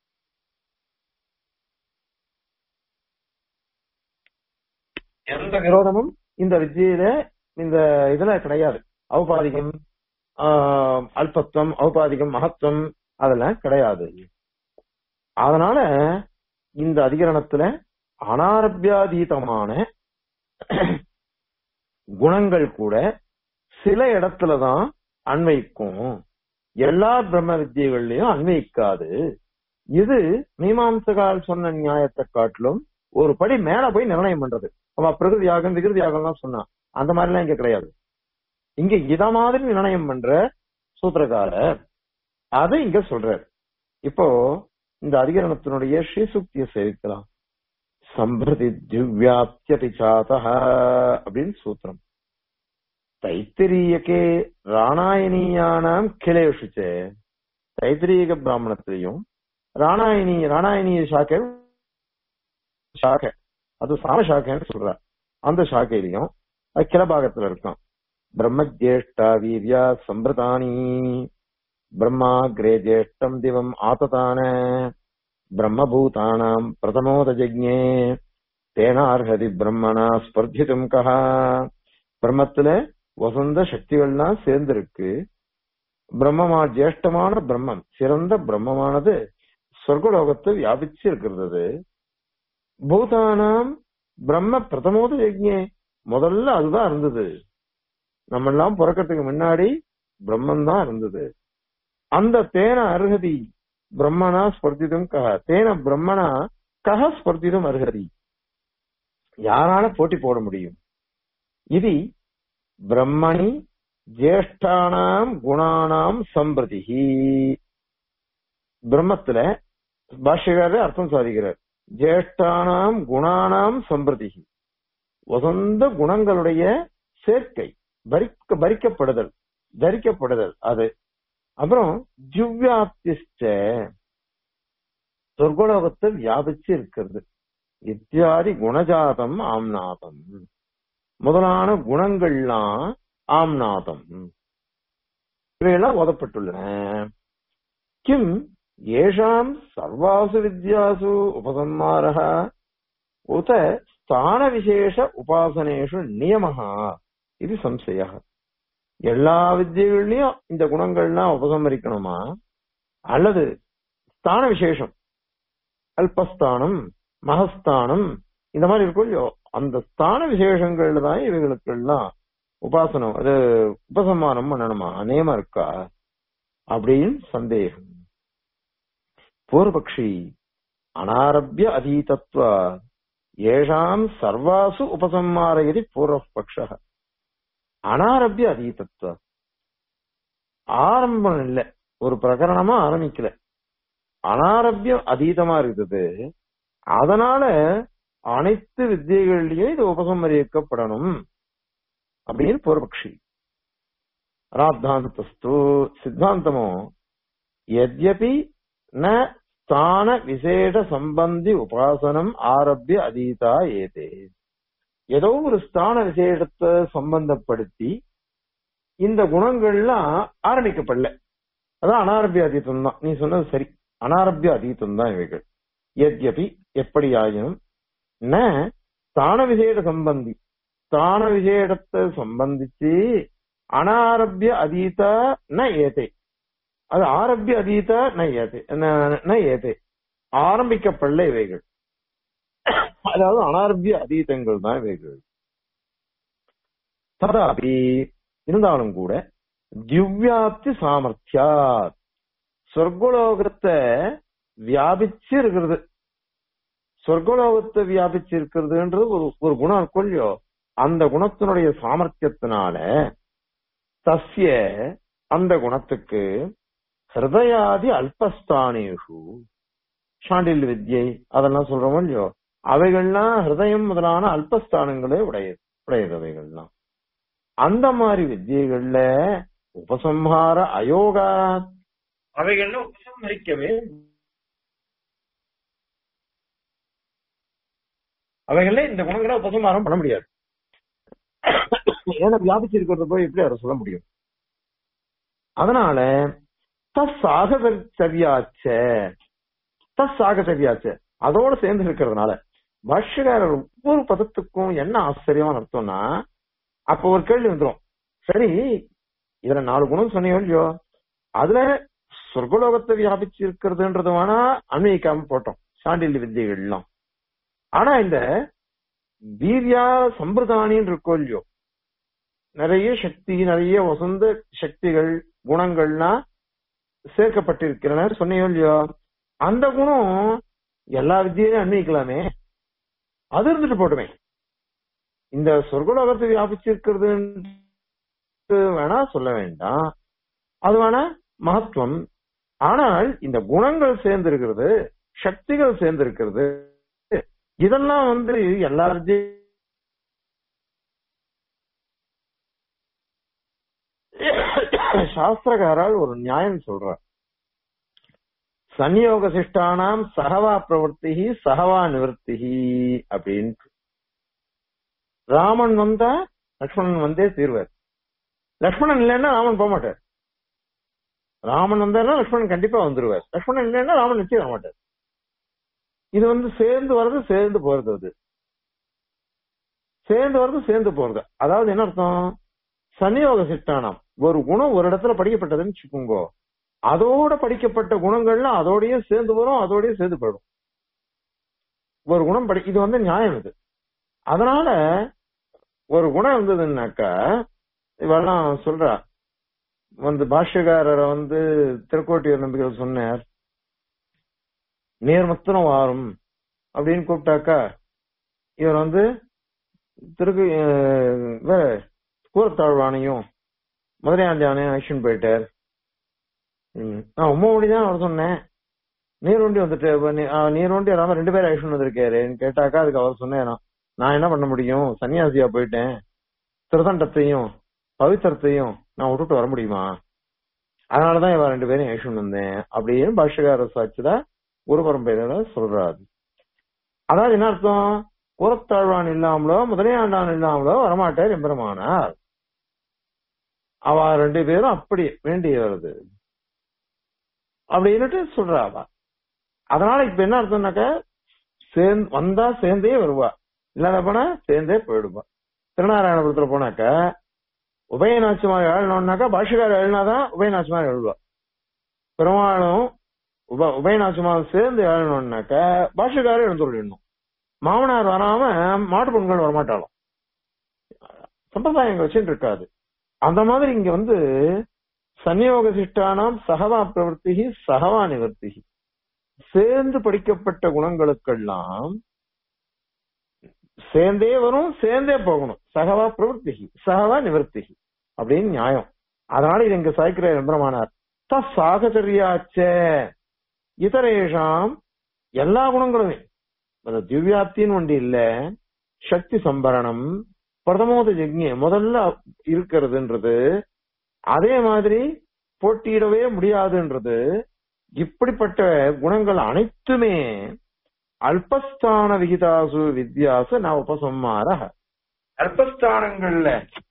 எந்த விரோதமும் இந்த வித்தியில இந்த இதுல கிடையாது ஔபாதிகம் அல்பத்துவம் ஔபாதிகம் மகத்துவம் அதெல்லாம் கிடையாது அதனால இந்த அதிகரணத்துல அனாரபியாதீதமான குணங்கள் கூட சில இடத்துலதான் அன்வைக்கும் எல்லா பிரம்ம வித்தியகள்லயும் அன்வைக்காது இது மீமாம்சகால் சொன்ன நியாயத்தை காட்டிலும் ஒரு படி மேல போய் நிர்ணயம் பண்றது அவன் பிரகிருதி யாகம் விகிருதி யாகம் சொன்னான் அந்த மாதிரி எல்லாம் இங்க கிடையாது இங்க இத மாதிரி நிர்ணயம் பண்ற சூத்திரக்காரர் அதை இங்க சொல்றார் இப்போ இந்த அதிகரணத்தினுடைய ஸ்ரீசுக்தியை சேவிக்கலாம் சம்பிரதி திவ்யாப்தியபி சாதா அப்படின்னு சூத்திரம் தைத்திரியக்கே ராணாயணீயானாம் கிளேஷு சே தைத்திரீக பிராமணத்திலையும் ராணாயணி ராணாயணிய சாக்கை சாக்கை அது சாம சாக்கைன்னு சொல்ற அந்த சாக்கையிலையும் அது கிளபாகத்துல இருக்கும் பிரம்மஜேஷ்டா வீரியா சம்பிரதானி பிரம்மாகிரே ஜேஷ்டம் திவம் ஆததான பிரம்மபூதானாம் பிரதமோதஜக்ஞே தேனார்ஹதி பிரம்மனா ஸ்பர்திதும் கஹா பிரம்மத்துல வசந்த சக்திகள்லாம் சேர்ந்திருக்கு பிரம்மமா ஜேஷ்டமான பிரம்மம் சிறந்த பிரம்மமானது சொர்க்கலோகத்தை வியாபிச்சு இருக்கிறது பூதானாம் பிரம்ம பிரதமோத யஜ்ஞே முதல்ல அதுதான் இருந்தது நம்ம எல்லாம் பிறக்கிறதுக்கு முன்னாடி பிரம்மன் தான் இருந்தது அந்த தேன அருகதி பிரம்மனா ஸ்பர்திதும் கஹ தேன பிரம்மனா கஹ ஸ்பர்திதும் அருகதி யாரால போட்டி போட முடியும் இது பிரம்மணி ஜேஷ்டானாம் குணானாம் சம்பிரதிகி பிரம்மத்துல பாஷ்யக்காரர் அர்த்தம் சாதிக்கிறார் ஜேஷ்டானாம் குணானாம் சம்பிரதிகி வசந்த குணங்களுடைய சேர்க்கை பரிக்க பரிக்கப்படுதல் தரிக்கப்படுதல் அது அப்புறம் ஜிவ்யாப்திஷ்ட சொர்க்கலோகத்தை வியாபிச்சு இருக்கிறது இத்தியாதி குணஜாதம் ஆம்நாதம் முதலான குணங்கள்லாம் ஆம்நாதம் இவையெல்லாம் ஓதப்பட்டுள்ளன கிம் ஏஷாம் சர்வாசு வித்யாசு உபசம்மாரः உத ஸ்தான விசேஷ உபாசனேஷு நியமஹா இது சம்சய எல்லா வித்தியகள்லயும் இந்த குணங்கள்லாம் உபசமரிக்கணுமா அல்லது ஸ்தான விசேஷம் அல்பஸ்தானம் மகஸ்தானம் இந்த மாதிரி இருக்கும் இல்லையோ அந்த ஸ்தான விசேஷங்கள்ல தான் இவைகளுக்கெல்லாம் உபாசனம் அது உபசம்மானம் பண்ணணுமா நியமம் இருக்கா அப்படின்னு சந்தேகம் பூர்வபக்ஷி அனாரபிய அதீதத்வ ஏஷாம் சர்வாசு உபசம்மாரயதி பூர்வபக்ஷ அனாரபிய அதீதத்வ ஆரம்பம் இல்ல ஒரு பிரகரணமா ஆரம்பிக்கல அனாரபியம் அதீதமா இருக்குது அதனால அனைத்து வித்தியகள்லயும் இது உபசம்மரிக்கப்படணும் அப்படின்னு பூர்வபக்ஷி ராத்தாந்தஸ்து சித்தாந்தமோ எத்யபி ந ஸ்தான விசேஷ சம்பந்தி உபாசனம் ஆரம்பிய அதீதா ஏதே ஏதோ ஒரு ஸ்தான விசேஷத்தை சம்பந்தப்படுத்தி இந்த குணங்கள்லாம் ஆரம்பிக்கப்படல அதான் அனாரபிய அதீதம் தான் நீ சொன்னது சரி அனாரபிய அதீதம் தான் இவைகள் எத்யபி எப்படி ஆயினும் ந ஸ்தான விசேட சம்பந்தி ஸ்தான விசேடத்தை சம்பந்திச்சு அனாரபிய அதீதா ந ஏதே அது ஆரம்பிய அதீத ந ஏதே ந ஏதே ஆரம்பிக்கப்படல இவைகள் அதாவது அனாரபிய அதீதங்கள் தான் இவைகள் ததாபி இருந்தாலும் கூட திவ்யாப்தி சாமர்த்தியா சொர்க்கலோகத்தை வியாபிச்சு இருக்கிறது சொர்க்கலோகத்தை வியாபிச்சு இருக்கிறதுன்றது ஒரு ஒரு குணம் இருக்கும் இல்லையோ அந்த குணத்தினுடைய சாமர்த்தியத்தினால தஸ்ய அந்த குணத்துக்கு ஹிருதயாதி அல்பஸ்தானேஷு சாண்டில் வித்யை அதெல்லாம் சொல்றோமோ இல்லையோ அவைகள்லாம் ஹிருதயம் முதலான அல்பஸ்தானங்களே உடைய உடையது அவைகள்லாம் அந்த மாதிரி வித்தியைகள்ல உபசம்ஹார அயோகா அவைகள்ல உபசம்ஹரிக்கவே அவைகள்ல இந்த குணங்களை உபசம்ஹாரம் பண்ண முடியாது ஏன்னா வியாபிச்சு இருக்கிறத போய் எப்படி அதை சொல்ல முடியும் அதனால தசாகச்சரியாச்ச தசாகச்சரியாச்ச அதோட சேர்ந்து இருக்கிறதுனால பாஷ்யக்காரர் ஒவ்வொரு பதத்துக்கும் என்ன ஆச்சரியமான அர்த்தம்னா அப்ப ஒரு கேள்வி வந்துடும் சரி இதுல நாலு குணம் சொன்னீங்க இல்லையோ அதுல சொர்க்கலோகத்தை வியாபிச்சு இருக்கிறதுன்றது வேணா அன்வயிக்காம போட்டோம் சாண்டில்ய வித்தியைகள் எல்லாம் ஆனா இந்த வீரியா சம்பிரதானின்னு இருக்கோ இல்லையோ நிறைய சக்தி நிறைய வசந்த சக்திகள் குணங்கள்லாம் சேர்க்கப்பட்டிருக்கிறன சொன்னீங்க இல்லையோ அந்த குணம் எல்லா வித்தியிலும் அன்வயிக்கலாமே அது இருந்துட்டு போட்டுமே இந்த சொர்க்கலோகத்தை வியாபிச்சிருக்கிறது வேணா சொல்ல வேண்டாம் அது வேணா மகத்துவம் ஆனால் இந்த குணங்கள் சேர்ந்து இருக்கிறது சக்திகள் சேர்ந்து இருக்கிறது இதெல்லாம் வந்து எல்லாருக்கும் சாஸ்திரகாரால் ஒரு நியாயம் சொல்றார் சன்யோக சிஷ்டானாம் சகவா பிரவர்த்தி சகவா நிவர்த்தி அப்படின்னு ராமன் வந்தா லக்ஷ்மணன் வந்தே தீர்வார் லக்ஷ்மணன் இல்லைன்னா ராமன் போக மாட்டார் ராமன் வந்தாருன்னா லக்ஷ்மணன் கண்டிப்பா வந்துருவார் லக்ஷ்மணன் இல்லைன்னா ராமன் நிச்சயம் வர மாட்டார் இது வந்து சேர்ந்து வர்றது சேர்ந்து போறது அது சேர்ந்து வர்றது சேர்ந்து போறது அதாவது என்ன அர்த்தம் சன்னியோக சிட்டானம் ஒரு குணம் ஒரு இடத்துல படிக்கப்பட்டதுன்னு வச்சுக்கோங்க அதோட படிக்கப்பட்ட குணங்கள்லாம் அதோடயே சேர்ந்து வரும் அதோடயே சேர்ந்து போயிடும் ஒரு குணம் படி இது வந்து நியாயம் இது அதனால ஒரு குணம் இருந்ததுன்னாக்கா இவெல்லாம் சொல்றா வந்து பாஷ்யக்காரரை வந்து திருக்கோட்டியூர் நம்பிக்கை சொன்னார் நேர்மத்தனம் வாரும் அப்படின்னு கூப்பிட்டாக்கா இவர் வந்து திருக்கு கூரத்தாழ்வானையும் மதுரையாண்டியானையும் ஆக்ஷன் போயிட்டார் நான் உமா மொழி தான் அவர் சொன்னேன் நீர்வண்டி வந்துட்டு நீர்வண்டி வராம ரெண்டு பேரும் ஆக்ஷன் வந்திருக்காருன்னு கேட்டாக்கா அதுக்கு அவர் சொன்னேன் நான் என்ன பண்ண முடியும் சன்னியாசியா போயிட்டேன் திருதண்டத்தையும் பவித்திரத்தையும் நான் விட்டுட்டு வர முடியுமா அதனாலதான் இவன் ரெண்டு பேரும் ஆக்ஷன் வந்தேன் அப்படின்னு பாஷ்யகார சாட்சிதான் குரு பரம்பரையில சொல்றாரு அதாவது என்ன அர்த்தம் புறத்தாழ்வான் இல்லாமலோ முதலையாண்டான் இல்லாமலோ வரமாட்டார் எம்பெருமானார் அவ ரெண்டு பேரும் அப்படி வேண்டி வருது அப்படின்னுட்டு சொல்றா அவ அதனால இப்ப என்ன அர்த்தம்னாக்க சேர்ந்து வந்தா சேர்ந்தே வருவா இல்லாத போனா சேர்ந்தே போயிடுவா திருநாராயணபுரத்துல போனாக்க உபயநாச்சிமார் எழுனோம்னாக்கா பாஷகார் எழுனாதான் உபயநாச்சிமார் எழுவா பெருமாளும் உப உபயநாச்சிமார் சேர்ந்து எழுனோம்னாக்க பாஷகாரே எழுந்துள்ளிடணும் மாமனார் வராம மாட்டு பொண்கள் வரமாட்டாலும் சம்பிரதாயங்கள் வச்சுட்டு இருக்காது அந்த மாதிரி இங்க வந்து சன்னியோக சிஷ்டானாம் சகவா பிரவர்த்தி சகவா நிவர்த்தி சேர்ந்து படிக்கப்பட்ட குணங்களுக்கெல்லாம் சேர்ந்தே வரும் சேர்ந்தே போகணும் சகவா பிரவர்த்தி சகவா நிவர்த்தி அப்படின்னு நியாயம் அதனால இது இங்க சாய்க்கிற பிரமானார் த சாகச்சரியாச்ச இதரேஷாம் எல்லா குணங்களுமே அந்த திவ்யாப்தின்னு ஒன்று இல்ல சக்தி சம்பரணம் பிரதமோத ஜெக்ஞ முதல்ல இருக்கிறதுன்றது அதே மாதிரி போட்டியிடவே முடியாதுன்றது இப்படிப்பட்ட குணங்கள் அனைத்துமே அல்பஸ்தான விகிதாசு வித்யாசு நான் உபசம்மார அல்பஸ்தானங்கள்ல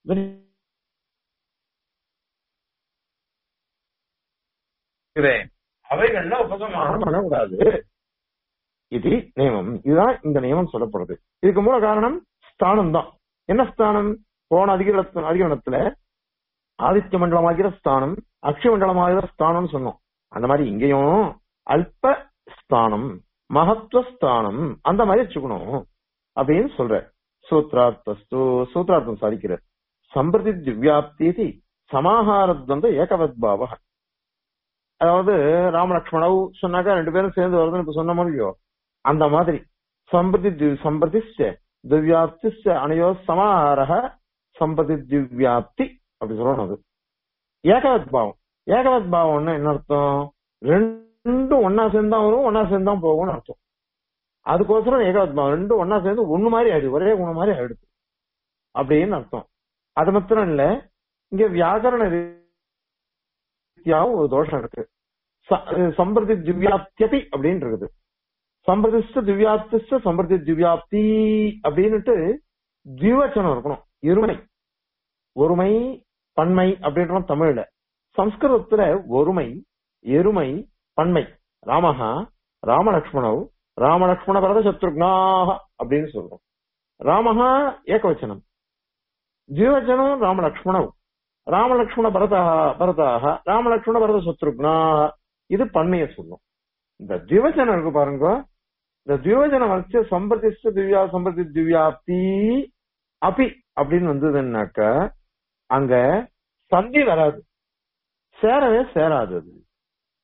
அவைகள்ல உபசம்மாரம் பண்ணக்கூடாது இது நியமம் இதுதான் இந்த நியமம் சொல்லப்படுது இதுக்கு மூல காரணம் ஸ்தானம் தான் என்ன ஸ்தானம் போன அதிக அதிகரணத்துல ஆதித்ய மண்டலமாகிற ஸ்தானம் அக்ஷய மண்டலமாகிற ஸ்தானம் சொன்னோம் அந்த மாதிரி இங்கேயும் அல்ப ஸ்தானம் மகத்துவ ஸ்தானம் அந்த மாதிரி வச்சுக்கணும் அப்படின்னு சொல்ற சூத்ரார்த்தஸ்து சூத்ரார்த்தம் சாதிக்கிற சம்பிரதி திவ்யாப்தி சமாஹாரத்வந்த ஏகவத் பாவ அதாவது ராமலக்ஷ்மணவ் சொன்னாக்கா ரெண்டு பேரும் சேர்ந்து வருதுன்னு இப்ப சொன்ன இல்லையோ அந்த மாதிரி சம்பிரதி சம்பிரதிச்ச திவ்யாப்தி அணையோ சமாஹார சம்பதி திவ்யாப்தி அப்படி சொல்லணும் அது ஏகவத் பாவம் ஏகவத் பாவம்னா என்ன அர்த்தம் ரெண்டும் ஒன்னா சேர்ந்தா வரும் ஒன்னா சேர்ந்தா போகும்னு அர்த்தம் அதுக்கோசரம் ஏகவத் பாவம் ரெண்டும் ஒன்னா சேர்ந்து ஒண்ணு மாதிரி ஆயிடுது ஒரே குணம் மாதிரி ஆயிடுது அப்படின்னு அர்த்தம் அது மாத்திரம் இல்ல இங்க வியாகரண ரீதியாவும் ஒரு தோஷம் இருக்கு சம்பிரதி திவ்யாப்தியபி அப்படின்னு இருக்குது சம்பிரதிஷ்ட திவ்யாப்திஷ்ட சம்பிரதி திவ்யாப்தி அப்படின்னுட்டு திவச்சனம் இருக்கணும் இருமை ஒருமை பன்மை அப்படின்ற தமிழ்ல சம்ஸ்கிருதத்துல ஒருமை எருமை பன்மை ராமஹா ராமலக்ஷ்மணவ் ராமலக்ஷ்மண பரத சத்ருக்னாக அப்படின்னு சொல்றோம் ராமஹா ஏகவச்சனம் திவச்சனம் ராமலக்ஷ்மணவ் ராமலக்ஷ்மண பரதாக பரதாக ராமலக்ஷ்மண பரத சத்ருக்னாக இது பன்மையை சொல்லும் இந்த திவச்சனம் இருக்கு பாருங்க இந்த திவஜனம் வச்சு சம்பிரதிஷ்ட திவ்யா சம்பிரதி திவ்யாப்தி அபி அப்படின்னு வந்ததுன்னாக்க அங்க சந்தி வராது சேரவே சேராது அது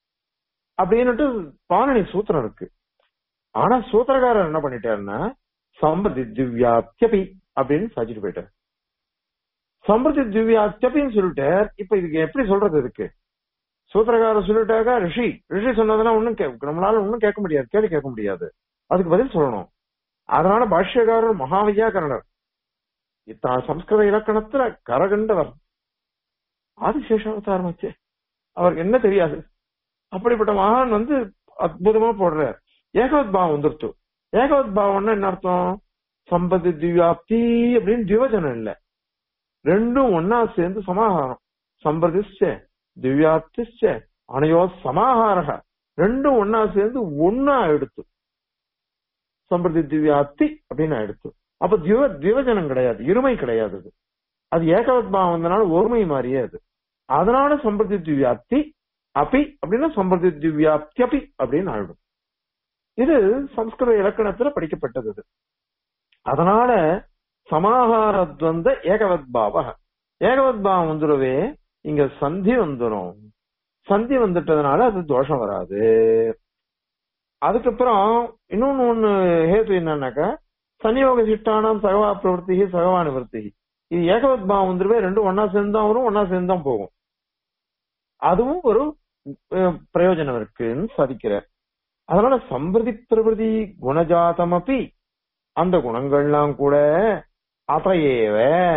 அப்படின்னுட்டு பாணனி சூத்திரம் இருக்கு ஆனா சூத்திரக்காரர் என்ன பண்ணிட்டாருன்னா சம்பிரதி திவ்யாத்தியபி அப்படின்னு சாச்சிட்டு போயிட்டார் சம்பிரதி திவ்யாத்தியபின்னு சொல்லிட்டு இப்ப இதுக்கு எப்படி சொல்றது இதுக்கு சூத்திரகாரர் சொல்லிட்டாக்கா ரிஷி ரிஷி சொன்னதெல்லாம் ஒண்ணும் கே- நம்மளால ஒண்ணும் கேட்க முடியாது கேள்வி கேட்க முடியாது அதுக்கு பதில் சொல்லணும் அதனால பாஷ்யக்காரர் மகாவியாக்கரணர் இத்தான் சம்ஸ்கிருத இலக்கணத்துல கரகண்டவர் ஆதிசேஷாவதாரம் வச்சே அவருக்கு என்ன தெரியாது அப்படிப்பட்ட மகான் வந்து அற்புதமா போடுறார் ஏகவத் பாவம் வந்துருச்சு ஏகவத் பாவம்னா என்ன அர்த்தம் சம்பதி திவ்யாப்தி அப்படின்னு திவஜனம் இல்ல ரெண்டும் ஒன்னா சேர்ந்து சமாகாரம் சம்பதிச்ச திவ்யாப்திச்ச அனையோ சமாகாரக ரெண்டும் ஒன்னா சேர்ந்து ஒன்னா எடுத்து சம்பிரதி திவ்யாப்தி அப்படின்னு எடுத்து அப்ப திவ திவஜனம் கிடையாது இருமை கிடையாது அது அது ஏகவத் பாவம் வந்தனால ஒருமை மாறியே அது அதனால சம்பிரதி திவ்யாப்தி அபி அப்படின்னா சம்பிரதி திவ்யாப்தி அபி அப்படின்னு ஆயிடும் இது சம்ஸ்கிருத இலக்கணத்துல படிக்கப்பட்டது இது அதனால சமாகாரத்வந்த ஏகவத் பாவ ஏகவத் பாவம் வந்துடவே இங்க சந்தி வந்துரும் சந்தி வந்துட்டதுனால அது தோஷம் வராது அதுக்கப்புறம் இன்னொன்னு ஒண்ணு ஹேத்து என்னன்னாக்கா சனியோக சிட்டானம் சகவா பிரவர்த்தி சகவா நிவர்த்தி இது ஏகவத் பாவம் வந்துருவே ரெண்டும் ஒன்னா சேர்ந்து தான் வரும் ஒன்னா சேர்ந்து தான் போகும் அதுவும் ஒரு அஹ், பிரயோஜனம் இருக்குன்னு சாதிக்கிற அதனால சம்பிரதி பிரபிருதி குணஜாதம் அப்பி அந்த குணங்கள்லாம் கூட அதையேவ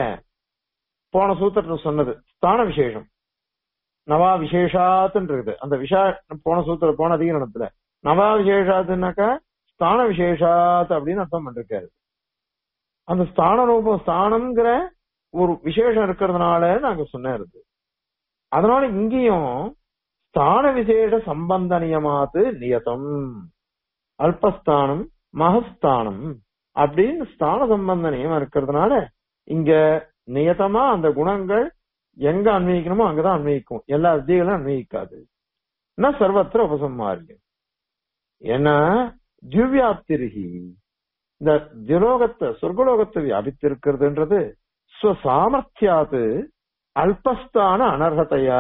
போன சூத்திரத்துல சொன்னது ஸ்தான விசேஷம் நவா விசேஷாத்துன்னு இருக்குது அந்த விஷா போன சூத்திர போன அதிகரணத்துல நவா விசேஷாத்துனாக்கா ஸ்தான விசேஷாத் அப்படின்னு அர்த்தம் பண்ணிருக்காரு அந்த ஸ்தான ரூபம் ஸ்தானம்ங்கிற ஒரு விசேஷம் இருக்கிறதுனால நாங்க சொன்னது அதனால இங்கேயும் ஸ்தான விசேஷ சம்பந்த நியமாத்து நியதம் அல்பஸ்தானம் மகஸ்தானம் அப்படின்னு ஸ்தான சம்பந்த நியமம் இருக்கிறதுனால இங்க நியதமா அந்த குணங்கள் எங்க அன்வயிக்கணுமோ அங்கதான் அன்வயிக்கும் எல்லா வித்தியங்களும் அன்வயிக்காது என்ன சர்வத்திர உபசம்மாரியம் ஏன்னா திவ்யாப்திருகி இந்த திலோகத்தை சொர்க்கலோகத்தை வியாபித்திருக்கிறதுன்றது ஸ்வசாமர்த்தியாது அல்பஸ்தான அனர்ஹதையா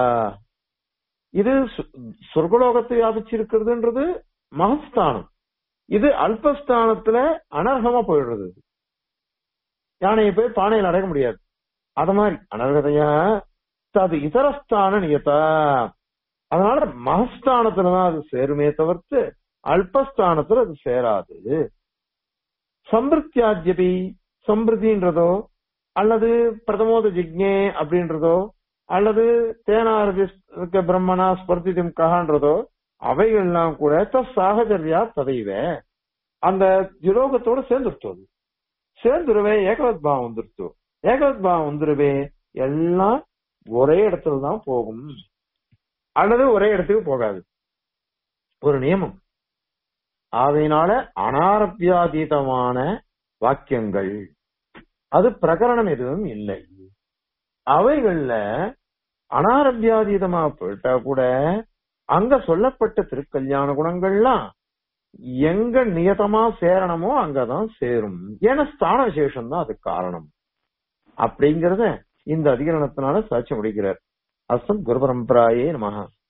இது சு- சொர்க்கலோகத்தை வியாபிச்சிருக்கிறதுன்றது மகஸ்தானம் இது அல்பஸ்தானத்துல அனர்ஹமா போயிடுறது இது. யானையை போய் பானையில் அடக்க முடியாது அத மாதிரி அனர்ஹதையா அது இதரஸ்தான நியதா அதனால மகஸ்தானத்துலதான் அது சேருமே தவிர்த்து அல்பஸ்தானத்துல அது சேராது சம்பிருத்தியாஜபி சம்பிருதின்றதோ அல்லது பிரதமோத ஜிக்ஞே அப்படின்றதோ அல்லது தேனாரதி பிரம்மனா ஸ்பர்திதிம் கஹான்றதோ அவைகள்லாம் கூட சாகச்சரியா ததைவ அந்த திரோகத்தோட சேர்ந்துருச்சு அது சேர்ந்துருவே ஏகவத் பாவம் வந்துருச்சு ஏகவத் பாவம் வந்துருவே எல்லாம் ஒரே இடத்துல தான் போகும் அல்லது ஒரே இடத்துக்கு போகாது ஒரு நியமம் ஆகையினால அனாரபியாதீதமான வாக்கியங்கள் அது பிரகரணம் எதுவும் இல்லை அவைகள்ல அனாரபியாதீதமா போயிட்டா கூட அங்க சொல்லப்பட்ட திருக்கல்யாண குணங்கள்லாம் எங்க நியதமா சேரணுமோ அங்கதான் சேரும் ஏன்னா ஸ்தான விசேஷம் தான் அதுக்கு காரணம் அப்படிங்கறத இந்த அதிகரணத்தினால சாட்சி முடிக்கிறார் அசம் குரு பரம்பராயே நமஹா